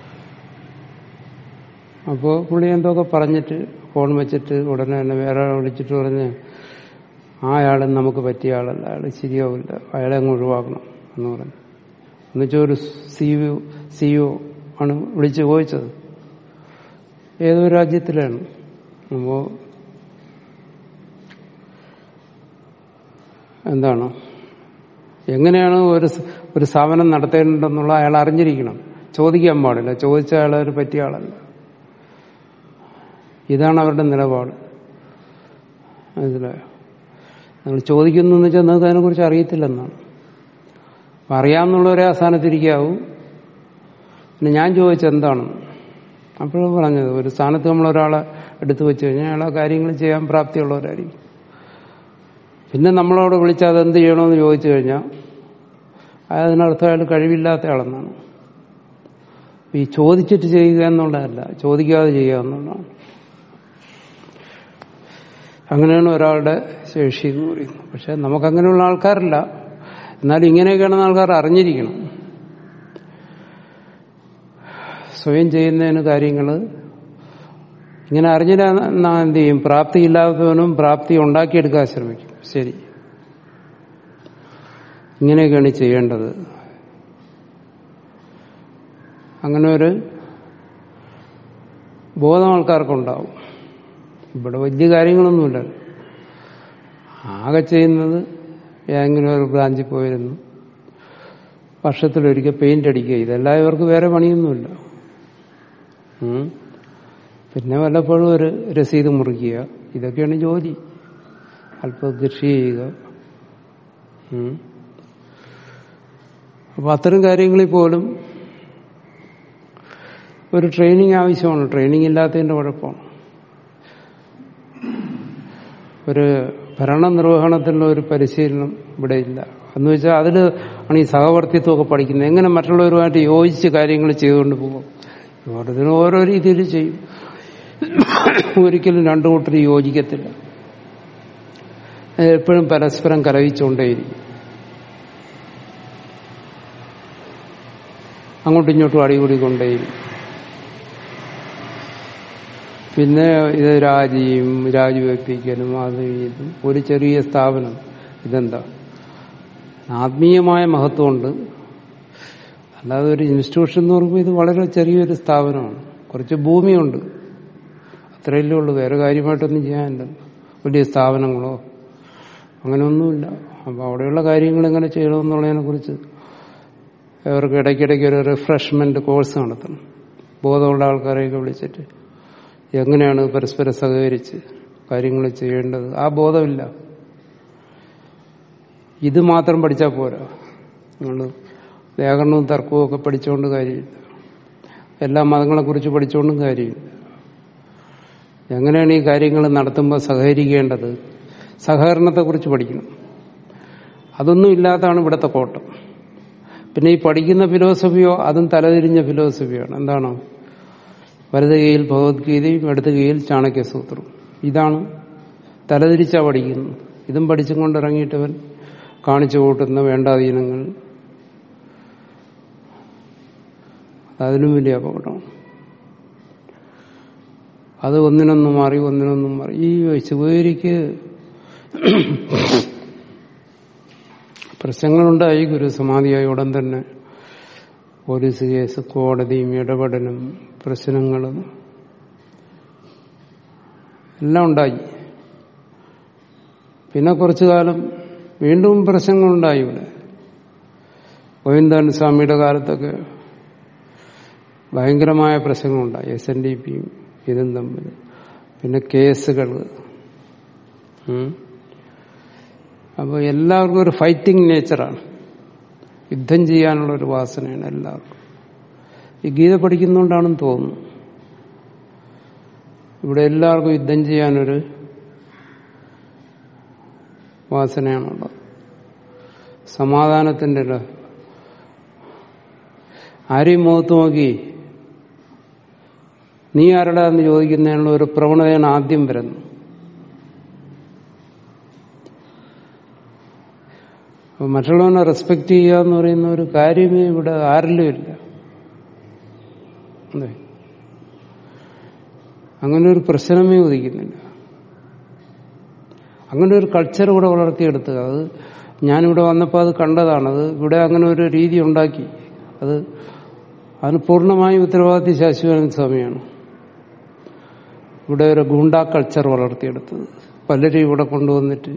അപ്പോൾ പുള്ളി എന്തൊക്കെ പറഞ്ഞിട്ട് ഫോൺ വെച്ചിട്ട് ഉടനെ തന്നെ വേറെ ആളെ വിളിച്ചിട്ട് പറഞ്ഞ് ആ അയാൾ നമുക്ക് പറ്റിയ ആളല്ല അയാൾ ശരിയാവില്ല അയാളെ അങ്ങ് ഒഴിവാക്കണം എന്ന് പറഞ്ഞു എന്നുവെച്ചാൽ ഒരു സിഇഒ സിഇഒ ആണ് വിളിച്ച് ചോദിച്ചത് ഏതോ രാജ്യത്തിലാണ് അപ്പോ എന്താണ് എങ്ങനെയാണ് ഒരു സ- ഒരു സ്ഥാപനം നടത്തേണ്ടതെന്നുള്ള അയാൾ അറിഞ്ഞിരിക്കണം ചോദിക്കാൻ പാടില്ല ചോദിച്ച അയാൾ ഒരു പറ്റിയ ആളല്ല ഇതാണ് അവരുടെ നിലപാട് മനസ്സിലായോ നിങ്ങൾ ചോദിക്കുന്നു എന്ന് വെച്ചാൽ നിങ്ങൾക്ക് അതിനെക്കുറിച്ച് അറിയത്തില്ലെന്നാണ് അപ്പൊ അറിയാമെന്നുള്ളവരെ ആ സ്ഥാനത്തിരിക്കാവൂ പിന്നെ ഞാൻ ചോദിച്ചത് എന്താണ് അപ്പോഴും പറഞ്ഞത് ഒരു സ്ഥാനത്ത് നമ്മൾ ഒരാളെ എടുത്തു വെച്ച് കഴിഞ്ഞാൽ അയാൾ ആ കാര്യങ്ങൾ ചെയ്യാൻ പ്രാപ്തിയുള്ളവരായിരിക്കും പിന്നെ നമ്മളോട് വിളിച്ചാൽ അത് എന്ത് ചെയ്യണമെന്ന് ചോദിച്ചു കഴിഞ്ഞാൽ അതിനർത്ഥം അയാൾ കഴിവില്ലാത്ത ആളെന്നാണ് ഈ ചോദിച്ചിട്ട് ചെയ്യുക എന്നുള്ളതല്ല ചോദിക്കാതെ ചെയ്യുക എന്നുള്ളതാണ് അങ്ങനെയാണ് ഒരാളുടെ ശേഷി എന്ന് പറയുന്നത് പക്ഷെ നമുക്കങ്ങനെയുള്ള ആൾക്കാരില്ല എന്നാലും ഇങ്ങനെയൊക്കെയാണെന്ന് ആൾക്കാർ അറിഞ്ഞിരിക്കണം സ്വയം ചെയ്യുന്നതിന് കാര്യങ്ങൾ ഇങ്ങനെ അറിഞ്ഞില്ല എന്നാ എന്ത് ചെയ്യും പ്രാപ്തി ഇല്ലാത്തവനും പ്രാപ്തി ഉണ്ടാക്കിയെടുക്കാൻ ശ്രമിക്കും ശരി ഇങ്ങനെയൊക്കെയാണ് ചെയ്യേണ്ടത് അങ്ങനെ ഒരു ബോധം ആൾക്കാർക്കുണ്ടാവും ഇവിടെ വലിയ കാര്യങ്ങളൊന്നുമില്ല ആകെ ചെയ്യുന്നത് ഏതെങ്കിലും ഒരു ബ്രാഞ്ചിൽ പോയിരുന്നു വർഷത്തിലൊരിക്കൽ പെയിന്റ് അടിക്കുക ഇതെല്ലാം ഇവർക്ക് വേറെ പണിയൊന്നുമില്ല ഉം. പിന്നെ വല്ലപ്പോഴും ഒരു രസീത് മുറിക്കുക ഇതൊക്കെയാണ് ജോലി അല്പം കൃഷി ചെയ്യുക ഉം. അപ്പൊ അത്തരം കാര്യങ്ങളിൽ പോലും ഒരു ട്രെയിനിങ് ആവശ്യമാണ് ട്രെയിനിങ് ഇല്ലാത്തതിന്റെ കുഴപ്പമാണ് ഒരു ഭരണ നിർവഹണത്തിലുള്ള ഒരു പരിശീലനം ഇവിടെ ഇല്ല എന്ന് വെച്ചാൽ അതിൽ ആണ് ഈ സഹവർത്തിത്വമൊക്കെ പഠിക്കുന്നത് എങ്ങനെ മറ്റുള്ളവരുമായിട്ട് യോജിച്ച് കാര്യങ്ങൾ ചെയ്തുകൊണ്ട് പോകും ഓരോരുത്തരും ഓരോ രീതിയിൽ ചെയ്യും ഒരിക്കലും രണ്ടു കൂട്ടർ യോജിക്കത്തില്ല എപ്പോഴും പരസ്പരം കലഹിച്ചുകൊണ്ടേയിരിക്കും അങ്ങോട്ടും ഇങ്ങോട്ടും അടികൂടിക്കൊണ്ടേയിരിക്കും പിന്നെ ഇത് രാജിയും രാജിവെപ്പിക്കലും അത് ഇതും ഒരു ചെറിയ സ്ഥാപനം ഇതെന്താ ആത്മീയമായ മഹത്വമുണ്ട് അല്ലാതെ ഒരു ഇൻസ്റ്റിറ്റ്യൂഷൻ എന്ന് പറയുമ്പോൾ ഇത് വളരെ ചെറിയൊരു സ്ഥാപനമാണ് കുറച്ച് ഭൂമിയുണ്ട് അത്രയല്ലേ ഉള്ളൂ വേറെ കാര്യമായിട്ടൊന്നും ചെയ്യാനില്ല വലിയ സ്ഥാപനങ്ങളോ അങ്ങനെയൊന്നുമില്ല അപ്പോൾ അവിടെയുള്ള കാര്യങ്ങൾ എങ്ങനെ ചെയ്യണമെന്നുള്ളതിനെ കുറിച്ച് അവർക്ക് ഇടയ്ക്കിടയ്ക്ക് ഒരു റിഫ്രഷ്മെന്റ് കോഴ്സ് നടത്തണം ബോധമുള്ള ആൾക്കാരെയൊക്കെ വിളിച്ചിട്ട് എങ്ങനെയാണ് പരസ്പരം സഹകരിച്ച് കാര്യങ്ങൾ ചെയ്യേണ്ടത് ആ ബോധമില്ല ഇത് മാത്രം പഠിച്ചാൽ പോരാ നിങ്ങൾ വ്യാകരണവും തർക്കവും ഒക്കെ പഠിച്ചുകൊണ്ട് കാര്യമില്ല എല്ലാ മതങ്ങളെക്കുറിച്ച് പഠിച്ചുകൊണ്ടും കാര്യമില്ല എങ്ങനെയാണ് ഈ കാര്യങ്ങൾ നടത്തുമ്പോൾ സഹകരിക്കേണ്ടത് സഹകരണത്തെക്കുറിച്ച് പഠിക്കണം അതൊന്നും ഇല്ലാത്തതാണ് ഇവിടുത്തെ കോട്ടം പിന്നെ ഈ പഠിക്കുന്ന ഫിലോസഫിയോ അതും തലതിരിഞ്ഞ ഫിലോസഫിയാണ് എന്താണ് വലത് കൈയിൽ ഭഗവത്ഗീതയും ഇടത് കൈയിൽ ചാണക്യസൂത്രം ഇതാണ് തലതിരിച്ചാ പഠിക്കുന്നു ഇതും പഠിച്ചും കൊണ്ടിറങ്ങിയിട്ടവൻ കാണിച്ചു കൂട്ടുന്ന വേണ്ടാധീനങ്ങൾ അതിലും വലിയ അപകടമാണ് അത് ഒന്നിനൊന്നും മാറി ഒന്നിനൊന്നും മാറി ഈ ശിവഗിരിക്ക് പ്രശ്നങ്ങളുണ്ടായി ഗുരുസമാധിയായി ഉടൻ തന്നെ പോലീസ് കേസ് കോടതിയും ഇടപെടലും പ്രശ്നങ്ങളും എല്ലാം ഉണ്ടായി പിന്നെ കുറച്ചു കാലം വീണ്ടും പ്രശ്നങ്ങളുണ്ടായി ഇവിടെ ഗോവിന്ദൻ സ്വാമിയുടെ കാലത്തൊക്കെ ഭയങ്കരമായ പ്രശ്നങ്ങളുണ്ടായി എസ് എൻ ഡി പിയും ഇതും തമ്മിൽ പിന്നെ കേസുകൾ അപ്പോൾ എല്ലാവർക്കും ഒരു ഫൈറ്റിംഗ് നേച്ചറാണ് യുദ്ധം ചെയ്യാനുള്ള ഒരു വാസനയാണ് എല്ലാവർക്കും ഈ ഗീത പഠിക്കുന്നതുകൊണ്ടാണെന്ന് തോന്നുന്നു ഇവിടെ എല്ലാവർക്കും യുദ്ധം ചെയ്യാനൊരു വാസനയാണുള്ളത് സമാധാനത്തിന്റെ ഒരു ആരെയും മുഖത്ത് നോക്കി നീ ആരുടെന്ന് ചോദിക്കുന്നതിനുള്ള ഒരു പ്രവണതയാണ് ആദ്യം വരുന്നത് അപ്പൊ മറ്റുള്ളവനെ റെസ്പെക്ട് ചെയ്യുക എന്ന് പറയുന്ന ഒരു കാര്യമേ ഇവിടെ ആരിലും ഇല്ല അതെ അങ്ങനെ ഒരു പ്രശ്നമേ ഉദിക്കുന്നില്ല അങ്ങനെ ഒരു കൾച്ചർ ഇവിടെ വളർത്തിയെടുത്തുക അത് ഞാനിവിടെ വന്നപ്പോൾ അത് കണ്ടതാണ് അത് ഇവിടെ അങ്ങനെ ഒരു രീതി ഉണ്ടാക്കി അത് അതിന് പൂർണ്ണമായും ഉത്തരവാദിത്യ ശാശ്വതൻ സ്വാമിയാണ് ഇവിടെ ഒരു ഗൂണ്ടാ കൾച്ചർ വളർത്തിയെടുത്തത് പലരും ഇവിടെ കൊണ്ടുവന്നിട്ട്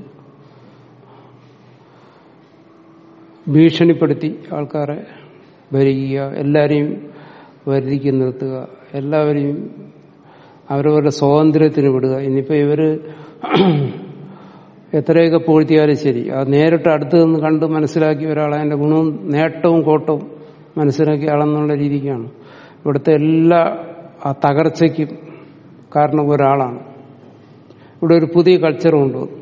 ഭീഷണിപ്പെടുത്തി ആൾക്കാരെ ഭരിക്കുക എല്ലാവരെയും വരുതിക്ക് നിർത്തുക എല്ലാവരെയും അവരവരുടെ സ്വാതന്ത്ര്യത്തിന് വിടുക ഇനിയിപ്പോൾ ഇവര് എത്രയൊക്കെ പൂഴ്ത്തിയാലും ശരി അത് നേരിട്ട് അടുത്ത് നിന്ന് കണ്ട് മനസ്സിലാക്കി ഒരാളെ അതിന്റെ ഗുണവും നേട്ടവും കോട്ടവും മനസ്സിലാക്കിയ ആളെന്നുള്ള രീതിക്കാണ് ഇവിടുത്തെ എല്ലാ ആ തകർച്ചയ്ക്കും കാരണം ഒരാളാണ് ഇവിടെ ഒരു പുതിയ കൾച്ചർ കൊണ്ടുവന്നു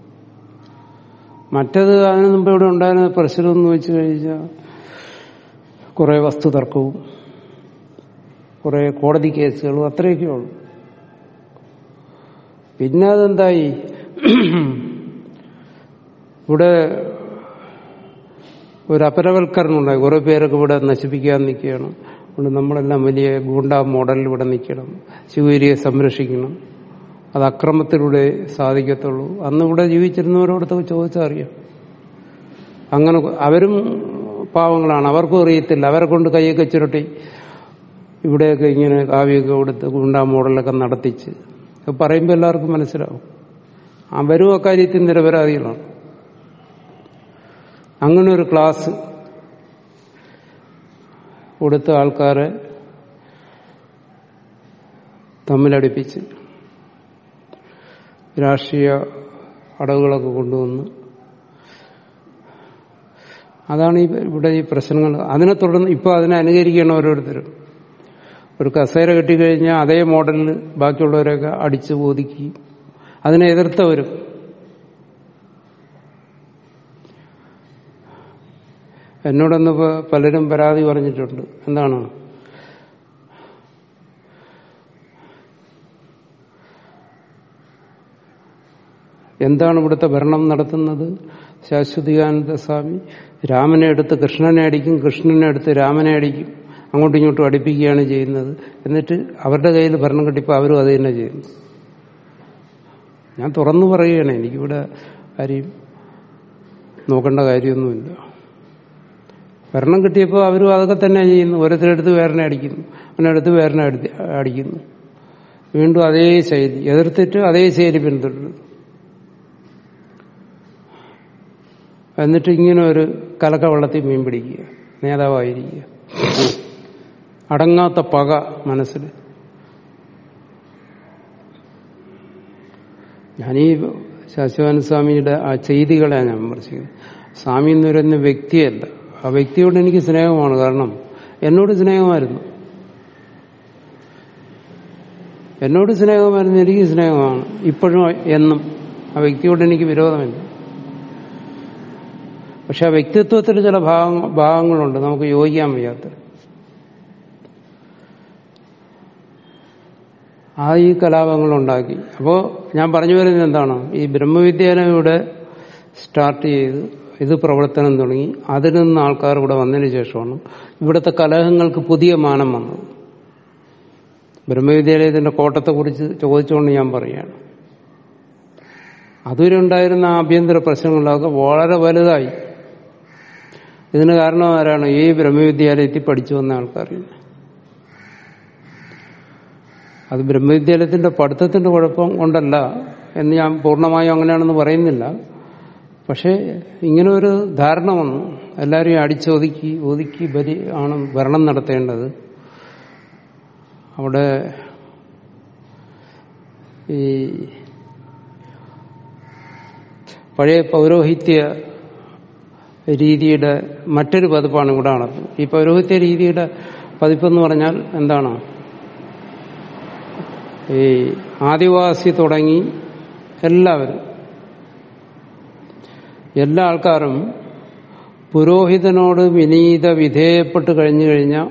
മറ്റത് അതിനു മുമ്പ് ഇവിടെ ഉണ്ടായിരുന്ന പ്രശ്നം എന്ന് വെച്ച് കഴിഞ്ഞാൽ കുറെ വസ്തുതർക്കവും കുറെ കോടതി കേസുകളും അത്രയൊക്കെ ഉള്ളു പിന്നെ അതെന്തായി ഇവിടെ ഒരു അപരവൽക്കരണം ഉണ്ടായി കുറെ പേരൊക്കെ ഇവിടെ നശിപ്പിക്കാൻ നിൽക്കുകയാണ് അതുകൊണ്ട് നമ്മളെല്ലാം വലിയ ഗൂണ്ട മോഡലിൽ ഇവിടെ നിൽക്കണം ശിവഗിരിയെ സംരക്ഷിക്കണം അത് അക്രമത്തിലൂടെ സാധിക്കത്തുള്ളൂ അന്ന് ഇവിടെ ജീവിച്ചിരുന്നവരോടൊക്കെ ചോദിച്ചാൽ അറിയാം അങ്ങനെ അവരും പാവങ്ങളാണ് അവർക്കും അറിയത്തില്ല അവരെ കൊണ്ട് കൈയൊക്കെ ചുരുട്ടി ഇവിടെയൊക്കെ ഇങ്ങനെ കാവ്യൊക്കെ കൊടുത്ത് ഗുണ്ടാ മോഡലൊക്കെ നടത്തിച്ച് പറയുമ്പോൾ എല്ലാവർക്കും മനസ്സിലാവും അവരും അക്കാര്യത്തിൽ നിരപരാധികളാണ് അങ്ങനെ ഒരു ക്ലാസ് കൊടുത്ത ആൾക്കാരെ തമ്മിലടിപ്പിച്ച് രാഷ്ട്രീയ അടവുകളൊക്കെ കൊണ്ടുവന്ന് അതാണ് ഈ ഇവിടെ ഈ പ്രശ്നങ്ങൾ അതിനെ തുടർന്ന് ഇപ്പൊ അതിനെ അനുകരിക്കണം ഓരോരുത്തരും ഒരു കസേര കെട്ടിക്കഴിഞ്ഞാൽ അതേ മോഡലിൽ ബാക്കിയുള്ളവരൊക്കെ അടിച്ചു ബോധിക്കുകയും അതിനെ എതിർത്തവരും എന്നോടൊന്ന് പലരും പരാതി പറഞ്ഞിട്ടുണ്ട് എന്താണ് എന്താണ് ഇവിടുത്തെ ഭരണം നടത്തുന്നത് ശാശ്വതികാനന്ദ സ്വാമി രാമനെ എടുത്ത് കൃഷ്ണനെ അടിക്കും കൃഷ്ണനെ എടുത്ത് രാമനെ അടിക്കും അങ്ങോട്ടും ഇങ്ങോട്ടും അടുപ്പിക്കുകയാണ് ചെയ്യുന്നത് എന്നിട്ട് അവരുടെ കയ്യിൽ ഭരണം കിട്ടിയപ്പോൾ അവരും അത് തന്നെ ചെയ്യുന്നു ഞാൻ തുറന്നു പറയുകയാണ് എനിക്കിവിടെ ആരെയും നോക്കേണ്ട കാര്യമൊന്നുമില്ല ഭരണം കിട്ടിയപ്പോൾ അവരും അതൊക്കെ തന്നെ ചെയ്യുന്നു ഓരോരുത്തരെടുത്ത് വേറെ അടിക്കുന്നു അവനടുത്ത് വേറെ അടിക്കുന്നു വീണ്ടും അതേ ശൈലി എതിർത്തിട്ട് അതേ ശൈലി പിന്തുടരുന്നു എന്നിട്ട് ഇങ്ങനെ ഒരു കലക്ക വെള്ളത്തിൽ മീൻ പിടിക്കുക നേതാവായിരിക്കുക അടങ്ങാത്ത പക മനസ്സിൽ ഞാനീ ശാശ്വതാന സ്വാമിയുടെ ആ ചെയ്തികളെ ഞാൻ വിമർശിക്കുന്നത് സ്വാമി എന്ന് പറയുന്ന വ്യക്തിയല്ല ആ വ്യക്തിയോട് എനിക്ക് സ്നേഹമാണ് കാരണം എന്നോട് സ്നേഹമായിരുന്നു എന്നോട് സ്നേഹമായിരുന്നു എനിക്ക് സ്നേഹമാണ് ഇപ്പോഴും എന്നും ആ വ്യക്തിയോട് എനിക്ക് വിരോധമില്ല പക്ഷെ ആ വ്യക്തിത്വത്തിൽ ചില ഭാഗ ഭാഗങ്ങളുണ്ട് നമുക്ക് യോജിക്കാൻ വയ്യാത്ത ആ ഈ കലാപങ്ങളുണ്ടാക്കി അപ്പോൾ ഞാൻ പറഞ്ഞു വരുന്നത് എന്താണ് ഈ ബ്രഹ്മവിദ്യാലയം ഇവിടെ സ്റ്റാർട്ട് ചെയ്ത് ഇത് പ്രവർത്തനം തുടങ്ങി അതിൽ നിന്ന് ആൾക്കാർ ഇവിടെ വന്നതിന് ശേഷമാണ് ഇവിടുത്തെ കലഹങ്ങൾക്ക് പുതിയ മാനം വന്നത് ബ്രഹ്മവിദ്യാലയത്തിന്റെ കോട്ടത്തെക്കുറിച്ച് ചോദിച്ചുകൊണ്ട് ഞാൻ പറയുകയാണ് അതുവരെ ഉണ്ടായിരുന്ന ആഭ്യന്തര പ്രശ്നങ്ങളൊക്കെ വളരെ വലുതായി ഇതിന് കാരണം ആരാണ് ഈ ബ്രഹ്മവിദ്യാലയത്തിൽ പഠിച്ചു വന്ന ആൾക്കാർ അത് ബ്രഹ്മവിദ്യാലയത്തിന്റെ പഠിത്തത്തിന്റെ കുഴപ്പം കൊണ്ടല്ല എന്ന് ഞാൻ പൂർണ്ണമായും അങ്ങനെയാണെന്ന് പറയുന്നില്ല പക്ഷേ ഇങ്ങനെ ഒരു ധാരണ വന്നു എല്ലാവരെയും അടിച്ചൊതുക്കി ഒതുക്കി ബലി ആണ് ഭരണം നടത്തേണ്ടത് അവിടെ ഈ പഴയ പൗരോഹിത്യ രീതിയുടെ മറ്റൊരു പതിപ്പാണ് ഇവിടെ നടത്തുന്നത് ഈ പൗരോഹിത്യ രീതിയുടെ പതിപ്പെന്ന് പറഞ്ഞാൽ എന്താണ് ഈ ആദിവാസി തുടങ്ങി എല്ലാവരും എല്ലാ ആൾക്കാരും പുരോഹിതനോട് വിനീത വിധേയപ്പെട്ട് കഴിഞ്ഞു കഴിഞ്ഞാൽ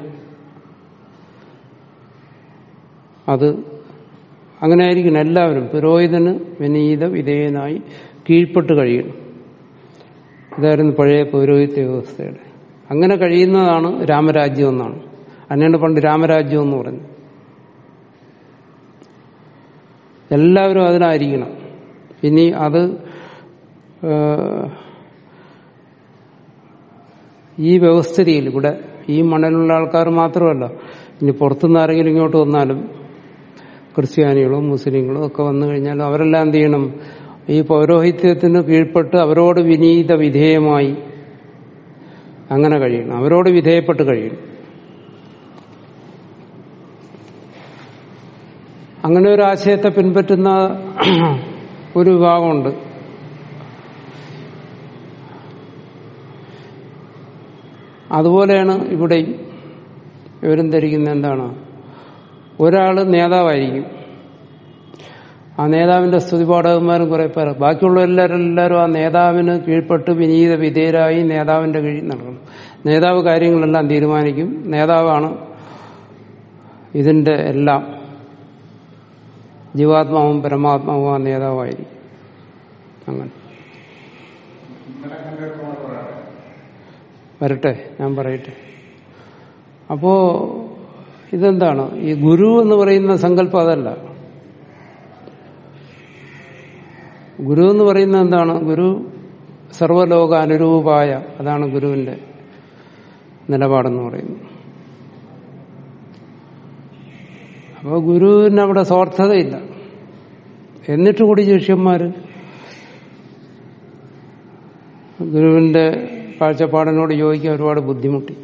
അത് അങ്ങനെ ആയിരിക്കണം എല്ലാവരും പുരോഹിതന് വിനീത വിധേയനായി കീഴ്പ്പെട്ട് കഴിയണം ഇതായിരുന്നു പഴയ പൗരോഹിത്യ വ്യവസ്ഥയുടെ അങ്ങനെ കഴിയുന്നതാണ് രാമരാജ്യം എന്നാണ് അന്നേണ്ട് പണ്ട് രാമരാജ്യം എന്ന് പറഞ്ഞു എല്ലാവരും അതിനായിരിക്കണം ഇനി അത് ഈ വ്യവസ്ഥിതിയിൽ ഇവിടെ ഈ മണ്ണിലുള്ള ആൾക്കാർ മാത്രമല്ല ഇനി പുറത്തുനിന്ന് ആരെങ്കിലും ഇങ്ങോട്ട് വന്നാലും ക്രിസ്ത്യാനികളും മുസ്ലിങ്ങളും ഒക്കെ വന്നു കഴിഞ്ഞാൽ അവരെല്ലാം എന്ത് ചെയ്യണം ഈ പൗരോഹിത്യത്തിന് കീഴ്പ്പെട്ട് അവരോട് വിനീത വിധേയമായി അങ്ങനെ കഴിയണം അവരോട് വിധേയപ്പെട്ട് കഴിയണം അങ്ങനെ ഒരു ആശയത്തെ പിൻപറ്റുന്ന ഒരു വിഭാഗമുണ്ട് അതുപോലെയാണ് ഇവിടെയും ഇവരും ധരിക്കുന്ന എന്താണ് ഒരാൾ നേതാവായിരിക്കും ആ നേതാവിന്റെ സ്തുതിപാഠകന്മാരും കുറെ പേർ ബാക്കിയുള്ള എല്ലാവരും എല്ലാവരും ആ നേതാവിന് കീഴ്പ്പെട്ട് വിനീത വിധേയരായി നേതാവിന്റെ കീഴിൽ നടക്കണം നേതാവ് കാര്യങ്ങളെല്ലാം തീരുമാനിക്കും നേതാവാണ് ഇതിന്റെ എല്ലാം ജീവാത്മാവും പരമാത്മാവും ആ നേതാവായിരിക്കും അങ്ങനെ വരട്ടെ ഞാൻ പറയട്ടെ അപ്പോ ഇതെന്താണ് ഈ ഗുരു എന്ന് പറയുന്ന സങ്കല്പം അതല്ല ഗുരു എന്ന് പറയുന്നത് എന്താണ് ഗുരു സർവലോക അനുരൂപായ അതാണ് ഗുരുവിന്റെ നിലപാടെന്ന് പറയുന്നത് അപ്പോൾ ഗുരുവിന് അവിടെ സ്വാർത്ഥതയില്ല എന്നിട്ട് കൂടി ശിഷ്യന്മാര് ഗുരുവിന്റെ കാഴ്ചപ്പാടിനോട് യോജിക്കാൻ ഒരുപാട് ബുദ്ധിമുട്ടി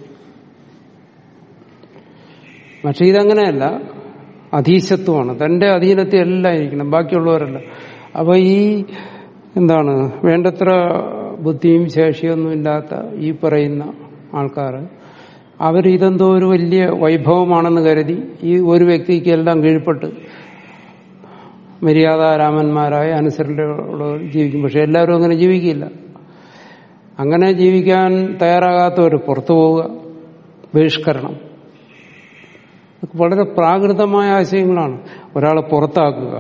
പക്ഷെ ഇതങ്ങനെയല്ല അധീശത്വമാണ് തന്റെ അധീനത്തിൽ എല്ലാം ഇരിക്കണം ബാക്കിയുള്ളവരല്ല അപ്പൊ ഈ എന്താണ് വേണ്ടത്ര ബുദ്ധിയും ശേഷിയൊന്നും ഇല്ലാത്ത ഈ പറയുന്ന ആൾക്കാർ അവർ ഇതെന്തോ ഒരു വലിയ വൈഭവമാണെന്ന് കരുതി ഈ ഒരു വ്യക്തിക്ക് എല്ലാം കീഴ്പ്പെട്ട് മര്യാദാരാമന്മാരായ അനുസരണയുള്ളവർ ജീവിക്കും പക്ഷെ എല്ലാവരും അങ്ങനെ ജീവിക്കില്ല അങ്ങനെ ജീവിക്കാൻ തയ്യാറാകാത്തവർ പുറത്തു പോവുക ബഹിഷ്കരണം വളരെ പ്രാകൃതമായ ആശയങ്ങളാണ് ഒരാളെ പുറത്താക്കുക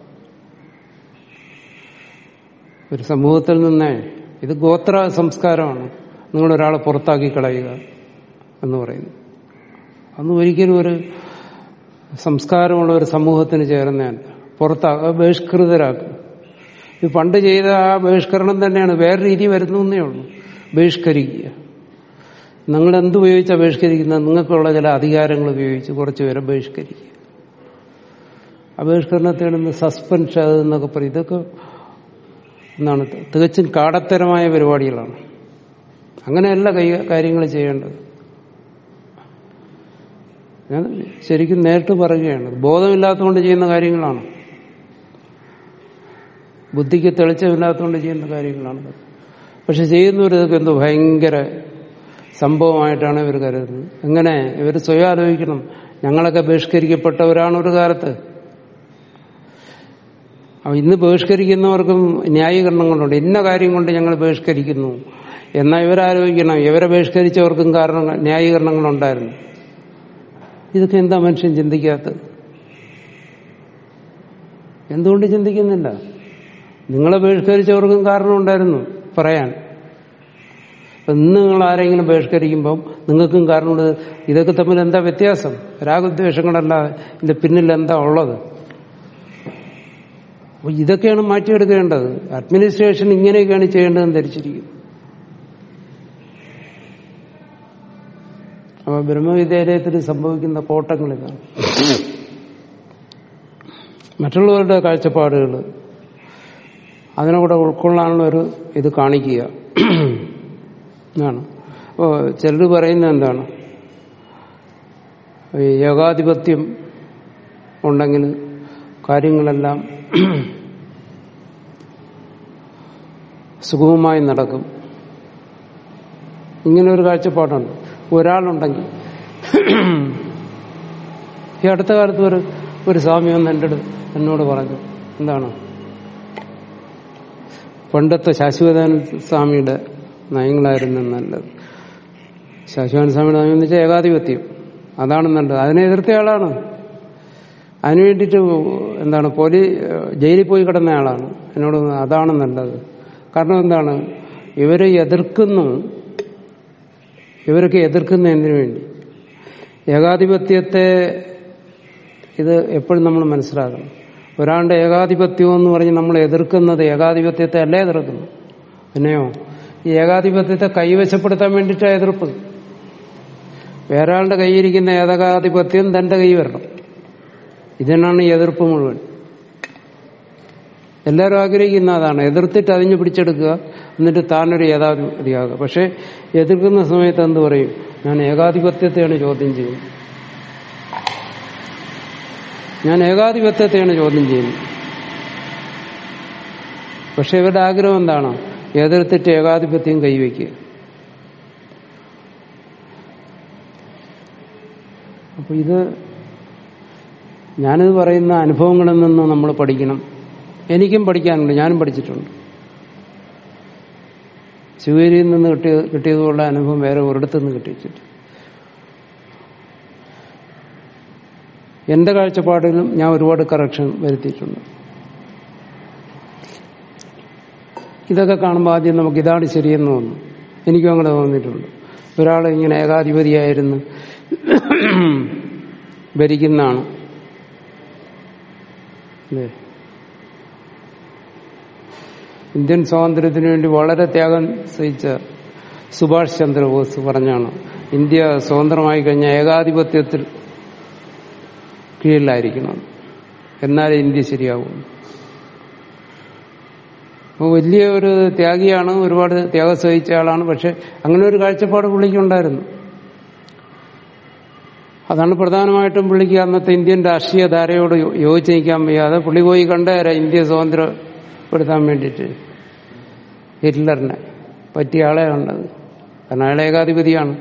ഒരു സമൂഹത്തിൽ നിന്നേ ഇത് ഗോത്ര സംസ്കാരമാണ് നിങ്ങൾ ഒരാളെ പുറത്താക്കി കളയുക എന്ന് പറയുന്നു അന്ന് ഒരിക്കലും ഒരു സംസ്കാരമുള്ള ഒരു സമൂഹത്തിന് ചേർന്നതല്ല പുറത്താക്കുക ബഹിഷ്കൃതരാക്കുക ഇത് പണ്ട് ചെയ്ത ആ ബഹിഷ്കരണം തന്നെയാണ് വേറെ രീതി വരുന്നേ ഉള്ളൂ ബഹിഷ്കരിക്കുക നിങ്ങൾ എന്തുപയോഗിച്ചാണ് ബഹിഷ്കരിക്കുന്നത് നിങ്ങൾക്കുള്ള ചില അധികാരങ്ങൾ ഉപയോഗിച്ച് കുറച്ച് പേരെ ബഹിഷ്കരിക്കുക ആ ബഹിഷ്കരണത്തിന് സസ്പെൻഷൻ അത് എന്നൊക്കെ പറയും ഇതൊക്കെ എന്താണ് തികച്ചും കാടത്തരമായ പരിപാടികളാണ് അങ്ങനെയല്ല കൈ കാര്യങ്ങൾ ചെയ്യേണ്ടത് ഞാൻ ശരിക്കും നേരിട്ട് പറയുകയാണ് ബോധമില്ലാത്തതുകൊണ്ട് ചെയ്യുന്ന കാര്യങ്ങളാണ് ബുദ്ധിക്ക് തെളിച്ചമില്ലാത്തതുകൊണ്ട് ചെയ്യുന്ന കാര്യങ്ങളാണ് പക്ഷെ ചെയ്യുന്നവർക്ക് എന്തോ ഭയങ്കര സംഭവമായിട്ടാണ് ഇവർ കരുതുന്നത് എങ്ങനെ ഇവർ സ്വയം ആലോചിക്കണം ഞങ്ങളൊക്കെ ബഹിഷ്കരിക്കപ്പെട്ടവരാണ് ഒരു കാലത്ത് അപ്പൊ ഇന്ന് ബഹിഷ്കരിക്കുന്നവർക്കും ന്യായീകരണങ്ങളുണ്ട് ഇന്ന കാര്യം കൊണ്ട് ഞങ്ങൾ ബഹിഷ്കരിക്കുന്നു എന്നാൽ ഇവരാലോചിക്കണം ഇവരെ ബഹിഷ്കരിച്ചവർക്കും കാരണം ന്യായീകരണങ്ങളുണ്ടായിരുന്നു ഇതൊക്കെ എന്താ മനുഷ്യൻ ചിന്തിക്കാത്തത് എന്തുകൊണ്ട് ചിന്തിക്കുന്നില്ല നിങ്ങളെ ബഹിഷ്കരിച്ചവർക്കും കാരണമുണ്ടായിരുന്നു പറയാൻ അപ്പൊ ഇന്ന് നിങ്ങൾ ആരെങ്കിലും ബഹിഷ്കരിക്കുമ്പം നിങ്ങൾക്കും കാരണമുണ്ട് ഇതൊക്കെ തമ്മിൽ എന്താ വ്യത്യാസം രാഗദ്വേഷങ്ങളല്ലാതെ ഇതിന്റെ പിന്നിൽ എന്താ ഉള്ളത് അപ്പൊ ഇതൊക്കെയാണ് മാറ്റിയെടുക്കേണ്ടത് അഡ്മിനിസ്ട്രേഷൻ ഇങ്ങനെയൊക്കെയാണ് ചെയ്യേണ്ടതെന്ന് ധരിച്ചിരിക്കും അപ്പൊ ബ്രഹ്മവിദ്യാലയത്തിൽ സംഭവിക്കുന്ന കോട്ടങ്ങളിതാണ് മറ്റുള്ളവരുടെ കാഴ്ചപ്പാടുകൾ അതിനൂടെ ഉൾക്കൊള്ളാനുള്ള ഒരു ഇത് കാണിക്കുക എന്നാണ് അപ്പോൾ ചിലർ പറയുന്നത് എന്താണ് ഈ ഏകാധിപത്യം ഉണ്ടെങ്കിൽ കാര്യങ്ങളെല്ലാം സുഗമമായി നടക്കും ഇങ്ങനെ ഒരു കാഴ്ചപ്പാടുണ്ട് ഒരാളുണ്ടെങ്കിൽ ഈ അടുത്ത കാലത്ത് ഒരു ഒരു സ്വാമി വന്ന് എൻ്റെ അടുത്ത് എന്നോട് പറഞ്ഞു എന്താണ് പണ്ടത്തെ ശാശ്വതാനന്ദ സ്വാമിയുടെ നയങ്ങളായിരുന്നു നല്ലത് ശാശ്വതാനന്ദ സ്വാമിയുടെ നയം എന്ന് വെച്ചാൽ ഏകാധിപത്യം അതാണ് നല്ലത് അതിനെ എതിർത്ത ആളാണ് അതിനു വേണ്ടിയിട്ട് എന്താണ് പോലീ ജയിലിൽ പോയി കിടന്ന ആളാണ് എന്നോട് അതാണ് നല്ലത് കാരണം എന്താണ് ഇവരെ എതിർക്കുന്നു ഇവരൊക്കെ എതിർക്കുന്ന എന്തിനു വേണ്ടി ഏകാധിപത്യത്തെ ഇത് എപ്പോഴും നമ്മൾ മനസ്സിലാക്കണം ഒരാളുടെ ഏകാധിപത്യം എന്ന് പറഞ്ഞ് നമ്മൾ എതിർക്കുന്നത് ഏകാധിപത്യത്തെ അല്ല എതിർക്കുന്നു പിന്നെയോ ഈ ഏകാധിപത്യത്തെ കൈവശപ്പെടുത്താൻ വേണ്ടിയിട്ടാണ് എതിർപ്പ് വേറെ ആളുടെ കൈയിരിക്കുന്ന ഏകാധിപത്യം തന്റെ കൈ വരണം ഇതിനാണ് ഈ എതിർപ്പ് മുഴുവൻ എല്ലാവരും ആഗ്രഹിക്കുന്ന അതാണ് എതിർത്തിട്ട് അതിഞ്ഞ് പിടിച്ചെടുക്കുക എന്നിട്ട് താനൊരു ഏകാധിപതിയാകുക പക്ഷെ എതിർക്കുന്ന സമയത്ത് എന്ത് പറയും ഞാൻ ഏകാധിപത്യത്തെയാണ് ചോദ്യം ചെയ്യുന്നത് ഞാൻ ഏകാധിപത്യത്തെയാണ് ചോദ്യം ചെയ്യുന്നത് പക്ഷെ ഇവരുടെ ആഗ്രഹം എന്താണ് എതിർത്തിട്ട് ഏകാധിപത്യം കൈവയ്ക്കുക അപ്പൊ ഇത് ഞാനിത് പറയുന്ന അനുഭവങ്ങളിൽ നിന്ന് നമ്മൾ പഠിക്കണം എനിക്കും പഠിക്കാനുണ്ട് ഞാനും പഠിച്ചിട്ടുണ്ട് ശിവേരിയിൽ നിന്ന് കിട്ടിയ കിട്ടിയതുപോലുള്ള അനുഭവം വേറെ ഒരിടത്തു നിന്ന് കിട്ടിയിട്ടില്ല എന്റെ കാഴ്ചപ്പാടിലും ഞാൻ ഒരുപാട് കറക്ഷൻ വരുത്തിയിട്ടുണ്ട് ഇതൊക്കെ കാണുമ്പോൾ ആദ്യം നമുക്ക് ഇതാണ് ശരിയെന്ന് തോന്നുന്നു എനിക്കും അങ്ങനെ തോന്നിയിട്ടുണ്ട് ഒരാൾ ഇങ്ങനെ ഏകാധിപതിയായിരുന്നു ഭരിക്കുന്നതാണ് അല്ലേ ഇന്ത്യൻ സ്വാതന്ത്ര്യത്തിന് വേണ്ടി വളരെ ത്യാഗം സഹിച്ച സുഭാഷ് ചന്ദ്രബോസ് പറഞ്ഞാണ് ഇന്ത്യ സ്വതന്ത്രമായി കഴിഞ്ഞ ഏകാധിപത്യത്തിൽ കീഴിലായിരിക്കണം എന്നാലേ ഇന്ത്യ ശരിയാവും അപ്പോൾ വലിയ ഒരു ത്യാഗിയാണ് ഒരുപാട് ത്യാഗം സഹിച്ച ആളാണ് പക്ഷെ അങ്ങനെ ഒരു കാഴ്ചപ്പാട് പുള്ളിക്കുണ്ടായിരുന്നു അതാണ് പ്രധാനമായിട്ടും പുള്ളിക്ക് അന്നത്തെ ഇന്ത്യൻ രാഷ്ട്രീയ ധാരയോട് യോജിച്ച് നിൽക്കാൻ വയ്യാതെ പുള്ളി പോയി കണ്ടേരാ ഇന്ത്യ സ്വാതന്ത്ര്യപ്പെടുത്താൻ വേണ്ടിയിട്ട് ഹിറ്റ്ലറിനെ പറ്റിയ ആളെ കണ്ടത് കാരണം അയാൾ ഏകാധിപതിയാണ്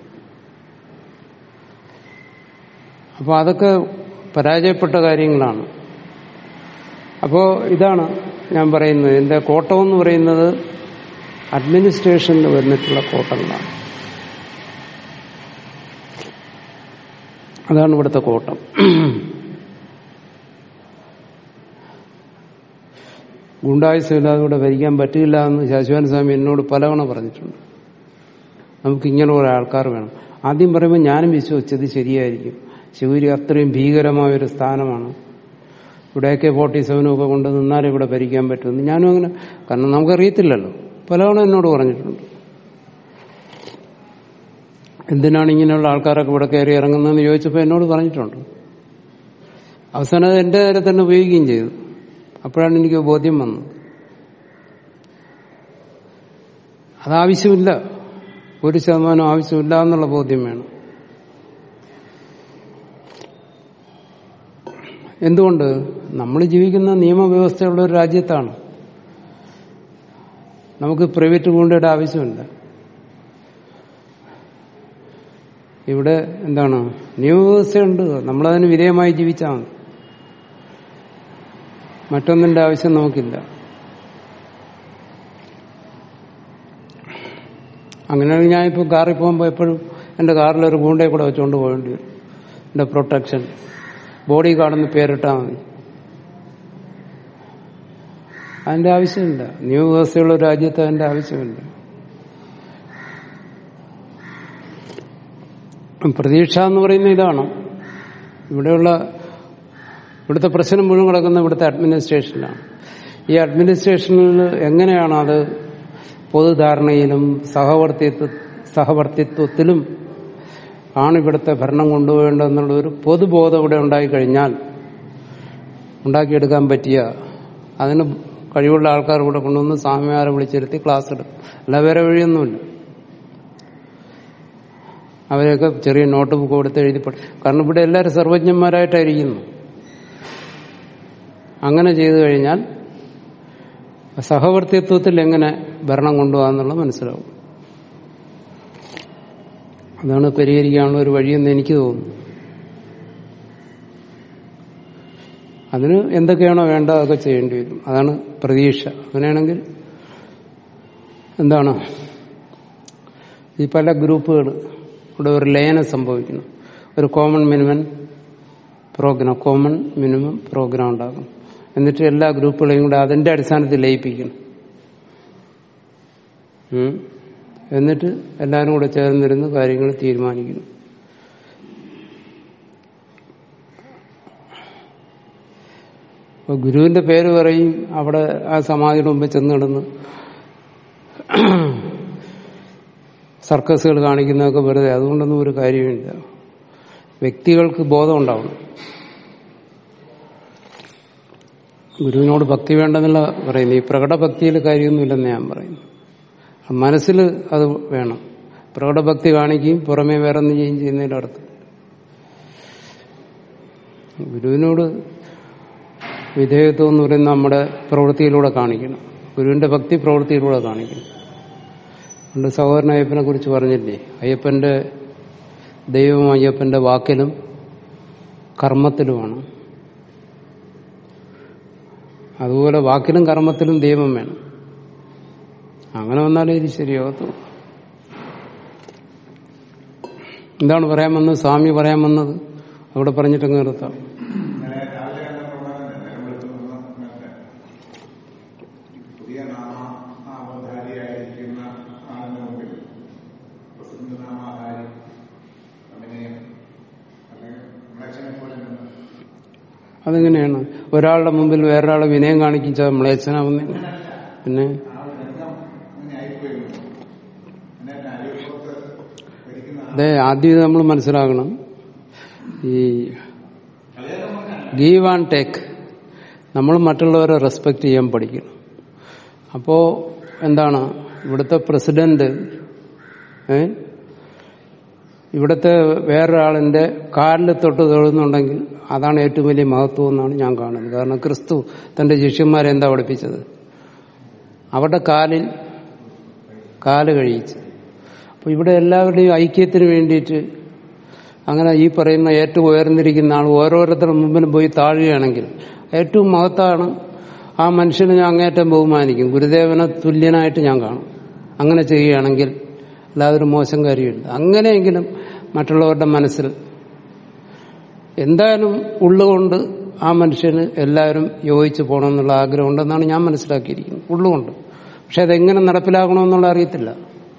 അപ്പോൾ അതൊക്കെ പരാജയപ്പെട്ട കാര്യങ്ങളാണ് അപ്പോൾ ഇതാണ് ഞാൻ പറയുന്നത് എൻ്റെ കോട്ടം എന്ന് പറയുന്നത് അഡ്മിനിസ്ട്രേഷനിൽ വന്നിട്ടുള്ള കോട്ടങ്ങളാണ് അതാണ് ഇവിടുത്തെ കോട്ടം ഗുണ്ടായുസമില്ലാതെ ഇവിടെ ഭരിക്കാൻ പറ്റില്ല എന്ന് ശാശ്വൻ സ്വാമി എന്നോട് പലവണ പറഞ്ഞിട്ടുണ്ട് നമുക്ക് ഇങ്ങനെ കുറെ ആൾക്കാർ വേണം ആദ്യം പറയുമ്പോൾ ഞാനും വിശ്വസിച്ചത് ശരിയായിരിക്കും ശിവരി അത്രയും ഭീകരമായ ഒരു സ്ഥാനമാണ് ഇവിടെയൊക്കെ ഫോർട്ടി സെവനും ഒക്കെ കൊണ്ട് നിന്നാലേ ഇവിടെ ഭരിക്കാൻ പറ്റുമെന്ന് ഞാനും അങ്ങനെ കാരണം നമുക്കറിയത്തില്ലല്ലോ പലവണ എന്നോട് പറഞ്ഞിട്ടുണ്ട് എന്തിനാണ് ഇങ്ങനെയുള്ള ആൾക്കാരൊക്കെ ഇവിടെ കയറി ഇറങ്ങുന്നതെന്ന് ചോദിച്ചപ്പോൾ എന്നോട് പറഞ്ഞിട്ടുണ്ട് അവസാനം അത് എന്റെ നേരെ തന്നെ ഉപയോഗിക്കുകയും ചെയ്തു അപ്പോഴാണ് എനിക്ക് ബോധ്യം വന്നത് അതാവശ്യമില്ല ഒരു ശതമാനം ആവശ്യമില്ല എന്നുള്ള ബോധ്യം വേണം എന്തുകൊണ്ട് നമ്മൾ ജീവിക്കുന്ന നിയമവ്യവസ്ഥയുള്ള ഒരു രാജ്യത്താണ് നമുക്ക് പ്രൈവറ്റ് ഗുണ്ടയുടെ ആവശ്യമില്ല ഇവിടെ എന്താണ് നിയമവ്യവസ്ഥയുണ്ട് നമ്മളതിന് വിധേയമായി ജീവിച്ചാൽ മതി മറ്റൊന്നിന്റെ ആവശ്യം നമുക്കില്ല അങ്ങനെയാണെങ്കിൽ ഞാനിപ്പോൾ കാറിൽ പോകുമ്പോൾ എപ്പോഴും എൻ്റെ കാറിൽ ഒരു ഗൂണ്ടയെ കൂടെ വെച്ചുകൊണ്ട് പോകേണ്ടി വരും എൻ്റെ പ്രൊട്ടക്ഷൻ ബോഡി ഗാർഡെന്ന് പേരിട്ടാൽ മതി അതിന്റെ ആവശ്യമില്ല നിയമവ്യവസ്ഥയുള്ള ഒരു രാജ്യത്ത് അതിന്റെ ആവശ്യമില്ല പ്രതീക്ഷ എന്ന് പറയുന്ന ഇതാണ് ഇവിടെയുള്ള ഇവിടുത്തെ പ്രശ്നം മുഴുവൻ കിടക്കുന്ന ഇവിടുത്തെ അഡ്മിനിസ്ട്രേഷനിലാണ് ഈ അഡ്മിനിസ്ട്രേഷനിൽ എങ്ങനെയാണ് അത് പൊതുധാരണയിലും സഹവർത്തിത്വ സഹവർത്തിത്വത്തിലും ആണ് ഇവിടുത്തെ ഭരണം കൊണ്ടുപോകേണ്ടതെന്നുള്ള ഒരു പൊതുബോധം ഇവിടെ ഉണ്ടായിക്കഴിഞ്ഞാൽ ഉണ്ടാക്കിയെടുക്കാൻ പറ്റിയ അതിന് കഴിവുള്ള ആൾക്കാർ കൂടെ കൊണ്ടുവന്ന് സ്വാമിമാരെ വിളിച്ചിരുത്തി ക്ലാസ് എടുക്കും അല്ല വേറെ വഴിയൊന്നുമില്ല അവരെയൊക്കെ ചെറിയ നോട്ട് ബുക്ക് കൊടുത്ത് എഴുതി പഠി കാരണം ഇവിടെ എല്ലാവരും സർവജ്ഞന്മാരായിട്ടായിരിക്കുന്നു അങ്ങനെ ചെയ്തു കഴിഞ്ഞാൽ സഹവർത്തിത്വത്തിൽ എങ്ങനെ ഭരണം കൊണ്ടുപോകാന്നുള്ളത് മനസ്സിലാവും അതാണ് പരിഹരിക്കാനുള്ള ഒരു വഴിയെന്ന് എനിക്ക് തോന്നുന്നു അതിന് എന്തൊക്കെയാണോ വേണ്ടത് അതൊക്കെ ചെയ്യേണ്ടി വരും അതാണ് പ്രതീക്ഷ അങ്ങനെയാണെങ്കിൽ എന്താണ് ഈ പല ഗ്രൂപ്പുകൾ ഇവിടെ ഒരു ലയനം സംഭവിക്കണം ഒരു common minimum programme common minimum programme ഉണ്ടാകും എന്നിട്ട് എല്ലാ ഗ്രൂപ്പുകളെയും കൂടെ അതിന്റെ അടിസ്ഥാനത്തിൽ ലയിപ്പിക്കണം ഉം. എന്നിട്ട് എല്ലാവരും കൂടെ ചേർന്നിരുന്ന് കാര്യങ്ങൾ തീരുമാനിക്കുന്നു അപ്പൊ ഗുരുവിന്റെ പേര് പറയും അവിടെ ആ സമാധിയുടെ മുമ്പിൽ ചെന്ന് കിടന്ന് സർക്കസുകൾ കാണിക്കുന്നതൊക്കെ വെറുതെ അതുകൊണ്ടൊന്നും ഒരു കാര്യമില്ല വ്യക്തികൾക്ക് ബോധം ഉണ്ടാവണം ഗുരുവിനോട് ഭക്തി വേണ്ടെന്നുള്ള പറയുന്നു ഈ പ്രകടഭക്തിയിൽ കാര്യമൊന്നുമില്ലെന്ന് ഞാൻ പറയുന്നു മനസ്സിൽ അത് വേണം പ്രകടഭക്തി കാണിക്കുകയും പുറമേ വേറെ ഒന്നും ചെയ്യുകയും ചെയ്യുന്നതിന്റെ അർത്ഥം ഗുരുവിനോട് വിധേയത്വം എന്ന് പറയുന്നത് നമ്മുടെ പ്രവൃത്തിയിലൂടെ കാണിക്കണം ഗുരുവിന്റെ ഭക്തി പ്രവൃത്തിയിലൂടെ കാണിക്കണം പണ്ട് സഹോദരൻ അയ്യപ്പനെ കുറിച്ച് പറഞ്ഞില്ലേ അയ്യപ്പന്റെ ദൈവം അയ്യപ്പന്റെ വാക്കിലും കർമ്മത്തിലുമാണ് അതുപോലെ വാക്കിലും കർമ്മത്തിലും ദൈവം വേണം അങ്ങനെ വന്നാലേ ഇത് ശരിയാകത്തുള്ളൂ എന്താണ് പറയാൻ വന്നത് സ്വാമി പറയാൻ വന്നത് അവിടെ പറഞ്ഞിട്ടങ്ങ് നിർത്താം ഇന്നലെ രാവിലെ കണ്ട പ്രഭാതം നേരം വെളുത്തുനിന്ന് ഇന്നത്തെ പുതിയ നാമധാരിയായിരിക്കുന്ന ആളിന്റെ മുമ്പിൽ പ്രസിദ്ധ നാമാധാരി അഭിനയം അല്ലെങ്കിൽ മ്ലേച്ഛനെ പോലെ നിന്ന് അതെങ്ങനെയാണ് ഒരാളുടെ മുമ്പിൽ വേറൊരാളെ വിനയം കാണിച്ചാൽ മ്ലേച്ഛനാവുന്ന പിന്നെ ആ ഒരു രംഗം അങ്ങനെ ആയിപ്പോയിരുന്നു എന്നെ അരിപ്പുറത്ത് പഠിക്കുന്ന അതെ ആദ്യം ഇത് നമ്മൾ മനസ്സിലാക്കണം ഈ ഗീവ് ആൻഡ് ടേക്ക് നമ്മൾ മറ്റുള്ളവരെ റെസ്പെക്ട് ചെയ്യാൻ പഠിക്കണം അപ്പോ എന്താണ് ഇവിടുത്തെ പ്രസിഡന്റ് ഏ ഇവിടുത്തെ വേറൊരാളിന്റെ കാലിൽ തൊട്ട് തൊഴുന്നുണ്ടെങ്കിൽ അതാണ് ഏറ്റവും വലിയ മഹത്വം എന്നാണ് ഞാൻ കാണുന്നത് കാരണം ക്രിസ്തു തന്റെ ശിഷ്യന്മാരെ എന്താ പഠിപ്പിച്ചത് അവരുടെ കാലിൽ കാല് കഴിയിച്ച് അപ്പൊ ഇവിടെ എല്ലാവരുടെയും ഐക്യത്തിന് വേണ്ടിയിട്ട് അങ്ങനെ ഈ പറയുന്ന ഏറ്റവും ഉയർന്നിരിക്കുന്ന ആൾ ഓരോരുത്തരുടെ മുമ്പിലും പോയി താഴുകയാണെങ്കിൽ ഏറ്റവും മഹത്താണ് ആ മനുഷ്യനെ ഞാൻ അങ്ങേറ്റം ബഹുമാനിക്കും ഗുരുദേവനെ തുല്യനായിട്ട് ഞാൻ കാണും അങ്ങനെ ചെയ്യുകയാണെങ്കിൽ അല്ലാതെ ഒരു മോശം കാര്യമില്ല അങ്ങനെയെങ്കിലും മറ്റുള്ളവരുടെ മനസ്സിൽ എന്തായാലും ഉള്ളുകൊണ്ട് ആ മനുഷ്യന് എല്ലാവരും യോജിച്ചു പോകണമെന്നുള്ള ആഗ്രഹമുണ്ടെന്നാണ് ഞാൻ മനസ്സിലാക്കിയിരിക്കുന്നത് ഉള്ളുകൊണ്ട് പക്ഷെ അതെങ്ങനെ നടപ്പിലാക്കണമെന്നുള്ള അറിയത്തില്ല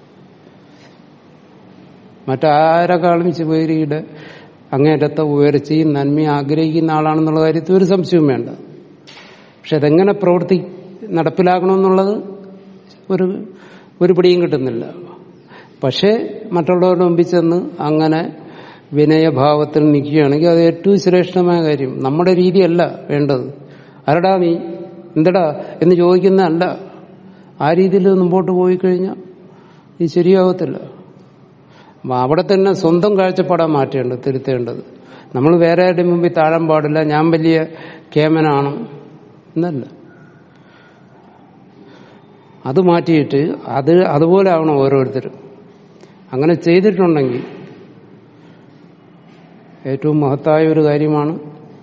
മറ്റാരെക്കാളും ശിവഗിരിയുടെ അങ്ങേറ്റത്തെ ഉയർച്ചയും നന്മയും ആഗ്രഹിക്കുന്ന ആളാണെന്നുള്ള കാര്യത്തിൽ ഒരു സംശയവും വേണ്ട പക്ഷെ അതെങ്ങനെ പ്രവൃത്തി നടപ്പിലാക്കണമെന്നുള്ളത് ഒരു ഒരു പിടിയും കിട്ടുന്നില്ല പക്ഷേ മറ്റുള്ളവരുടെ മുമ്പിൽ ചെന്ന് അങ്ങനെ വിനയഭാവത്തിൽ നിൽക്കുകയാണെങ്കിൽ അത് ഏറ്റവും ശ്രേഷ്ഠമായ കാര്യം നമ്മുടെ രീതിയല്ല വേണ്ടത് ആരടാ നീ എന്തടാ എന്ന് ചോദിക്കുന്നതല്ല ആ രീതിയിൽ മുമ്പോട്ട് പോയി കഴിഞ്ഞാൽ ഇത് ശരിയാവത്തില്ല അപ്പൊ അവിടെ തന്നെ സ്വന്തം കാഴ്ചപ്പാടാൻ മാറ്റേണ്ടത് തിരുത്തേണ്ടത് നമ്മൾ വേറെ ആരുടെ മുമ്പിൽ താഴാൻ പാടില്ല ഞാൻ വലിയ കേമനാണ് എന്നല്ല അത് മാറ്റിയിട്ട് അത് അതുപോലെ ആവണം ഓരോരുത്തരും അങ്ങനെ ചെയ്തിട്ടുണ്ടെങ്കിൽ ഏറ്റവും മഹത്തായ ഒരു കാര്യമാണ്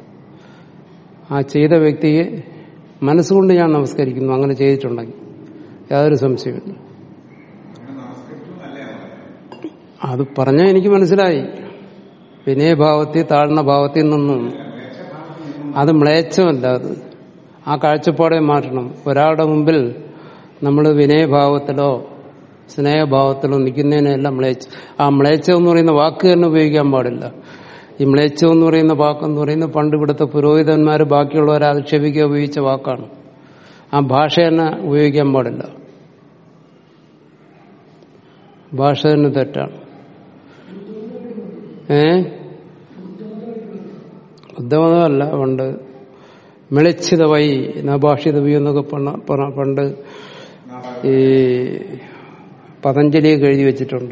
ആ ചെയ്ത വ്യക്തിയെ മനസ്സുകൊണ്ട് ഞാൻ നമസ്കരിക്കുന്നു അങ്ങനെ ചെയ്തിട്ടുണ്ടെങ്കിൽ യാതൊരു സംശയമില്ല അങ്ങനെ നമസ്കരിച്ചു എന്നല്ലേ പറയുന്നത് അത് പറഞ്ഞാൽ എനിക്ക് മനസ്സിലായി വിനയഭാവത്തിൽ താഴ്ന്ന ഭാവത്തിൽ നിന്നും അത് മ്ലേച്ഛമല്ല അത് ആ കാഴ്ചപ്പാടെ മാറ്റണം ഒരാളുടെ മുമ്പിൽ നമ്മൾ വിനയഭാവത്തിലോ സ്നേഹഭാവത്തിലോ നിൽക്കുന്നതിനെല്ലാം മ്ലേച്ഛ ആ മ്ലേച്ഛം എന്ന് പറയുന്ന വാക്ക് തന്നെ ഉപയോഗിക്കാൻ പാടില്ല ഈ മ്ലേച്ഛം എന്ന് പറയുന്ന വാക്കെന്ന് പറയുന്നത് പണ്ട് ഇവിടുത്തെ പുരോഹിതന്മാർ ബാക്കിയുള്ളവരെ അധിക്ഷേപിക്കുക ഉപയോഗിച്ച വാക്കാണ് ആ ഭാഷ തന്നെ ഉപയോഗിക്കാൻ പാടില്ല ഭാഷ തന്നെ തെറ്റാണ് ഏ ബുദ്ധമതമല്ല പണ്ട് മിളിച്ചിത വൈ നഭാഷിതവി എന്നൊക്കെ പണ- പണ- പണ്ട് ഈ പതഞ്ജലിയൊക്കെ എഴുതി വെച്ചിട്ടുണ്ട്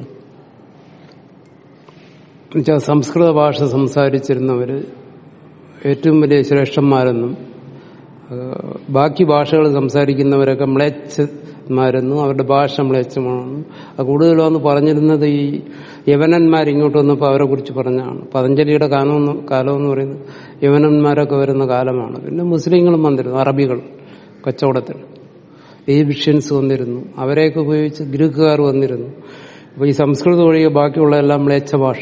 എന്നുവെച്ചാൽ സംസ്കൃത ഭാഷ സംസാരിച്ചിരുന്നവര് ഏറ്റവും വലിയ ശ്രേഷ്ഠന്മാരെന്നും ഏഹ്, ബാക്കി ഭാഷകൾ സംസാരിക്കുന്നവരൊക്കെ മ്ലേച്ഛന്മാരെന്നും അവരുടെ ഭാഷ മ്ലേച്ഛമാണെന്നും അത് കൂടുതലൊന്ന് പറഞ്ഞിരുന്നത് ഈ യവനന്മാർ ഇങ്ങോട്ട് വന്നപ്പോൾ അവരെ കുറിച്ച് പറഞ്ഞാണ് പതഞ്ജലിയുടെ കാലം എന്ന് കാലം എന്ന് പറയുന്നത് യവനന്മാരൊക്കെ വരുന്ന കാലമാണ് പിന്നെ മുസ്ലിങ്ങളും വന്നിരുന്നു അറബികൾ കച്ചവടത്തിൽ ഈജിപ്ഷ്യൻസ് വന്നിരുന്നു അവരെയൊക്കെ ഉപയോഗിച്ച് ഗ്രീക്കുകാർ വന്നിരുന്നു അപ്പൊ ഈ സംസ്കൃതം ഒഴികെ ബാക്കിയുള്ള എല്ലാം മ്ലേച്ഛ ഭാഷ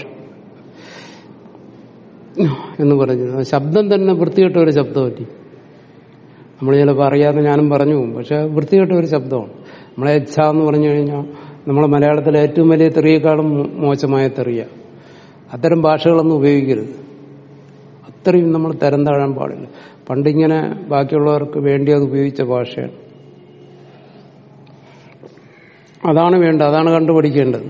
എന്ന് പറഞ്ഞു ആ ശബ്ദം തന്നെ വൃത്തികെട്ട ഒരു ശബ്ദമല്ലേ നമ്മൾ ചിലപ്പോൾ അറിയാതെ ഞാനും പറഞ്ഞു പോകും പക്ഷെ വൃത്തികെട്ട ഒരു ശബ്ദമാണ് നമ്മളെ ഛ എന്ന് പറഞ്ഞു കഴിഞ്ഞാൽ നമ്മളെ മലയാളത്തിലെ ഏറ്റവും വലിയ തെറിയേക്കാളും മോ- മോശമായ തെറിയ അത്തരം ഭാഷകളൊന്നും ഉപയോഗിക്കരുത് അത്രയും നമ്മൾ തരം താഴാൻ പാടില്ല പണ്ടിങ്ങനെ ബാക്കിയുള്ളവർക്ക് വേണ്ടി അത് ഉപയോഗിച്ച ഭാഷയാണ് അതാണ് വേണ്ടത് അതാണ് കണ്ടുപിടിക്കേണ്ടത്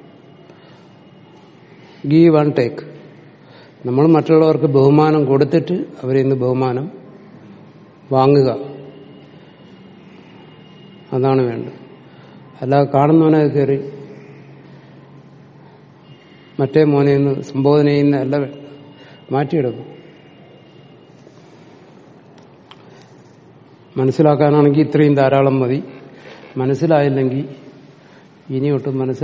ഗീവ് ആൻഡ് ടേക്ക് നമ്മൾ മറ്റുള്ളവർക്ക് ബഹുമാനം കൊടുത്തിട്ട് അവരിൽ നിന്ന് ബഹുമാനം വാങ്ങുക അതാണ് വേണ്ടത് അല്ലാതെ കാണുന്നവനെ കയറി മറ്റേ മോനെ നിന്ന് സംബോധന ചെയ്യുന്ന അല്ല വേണ്ടത് മാറ്റിയെടുക്കും മനസ്സിലാക്കാനാണെങ്കിൽ ഇത്രയും ധാരാളം മതി മനസ്സിലായില്ലെങ്കിൽ ഇനിയൊട്ടും മനസ്സിൽ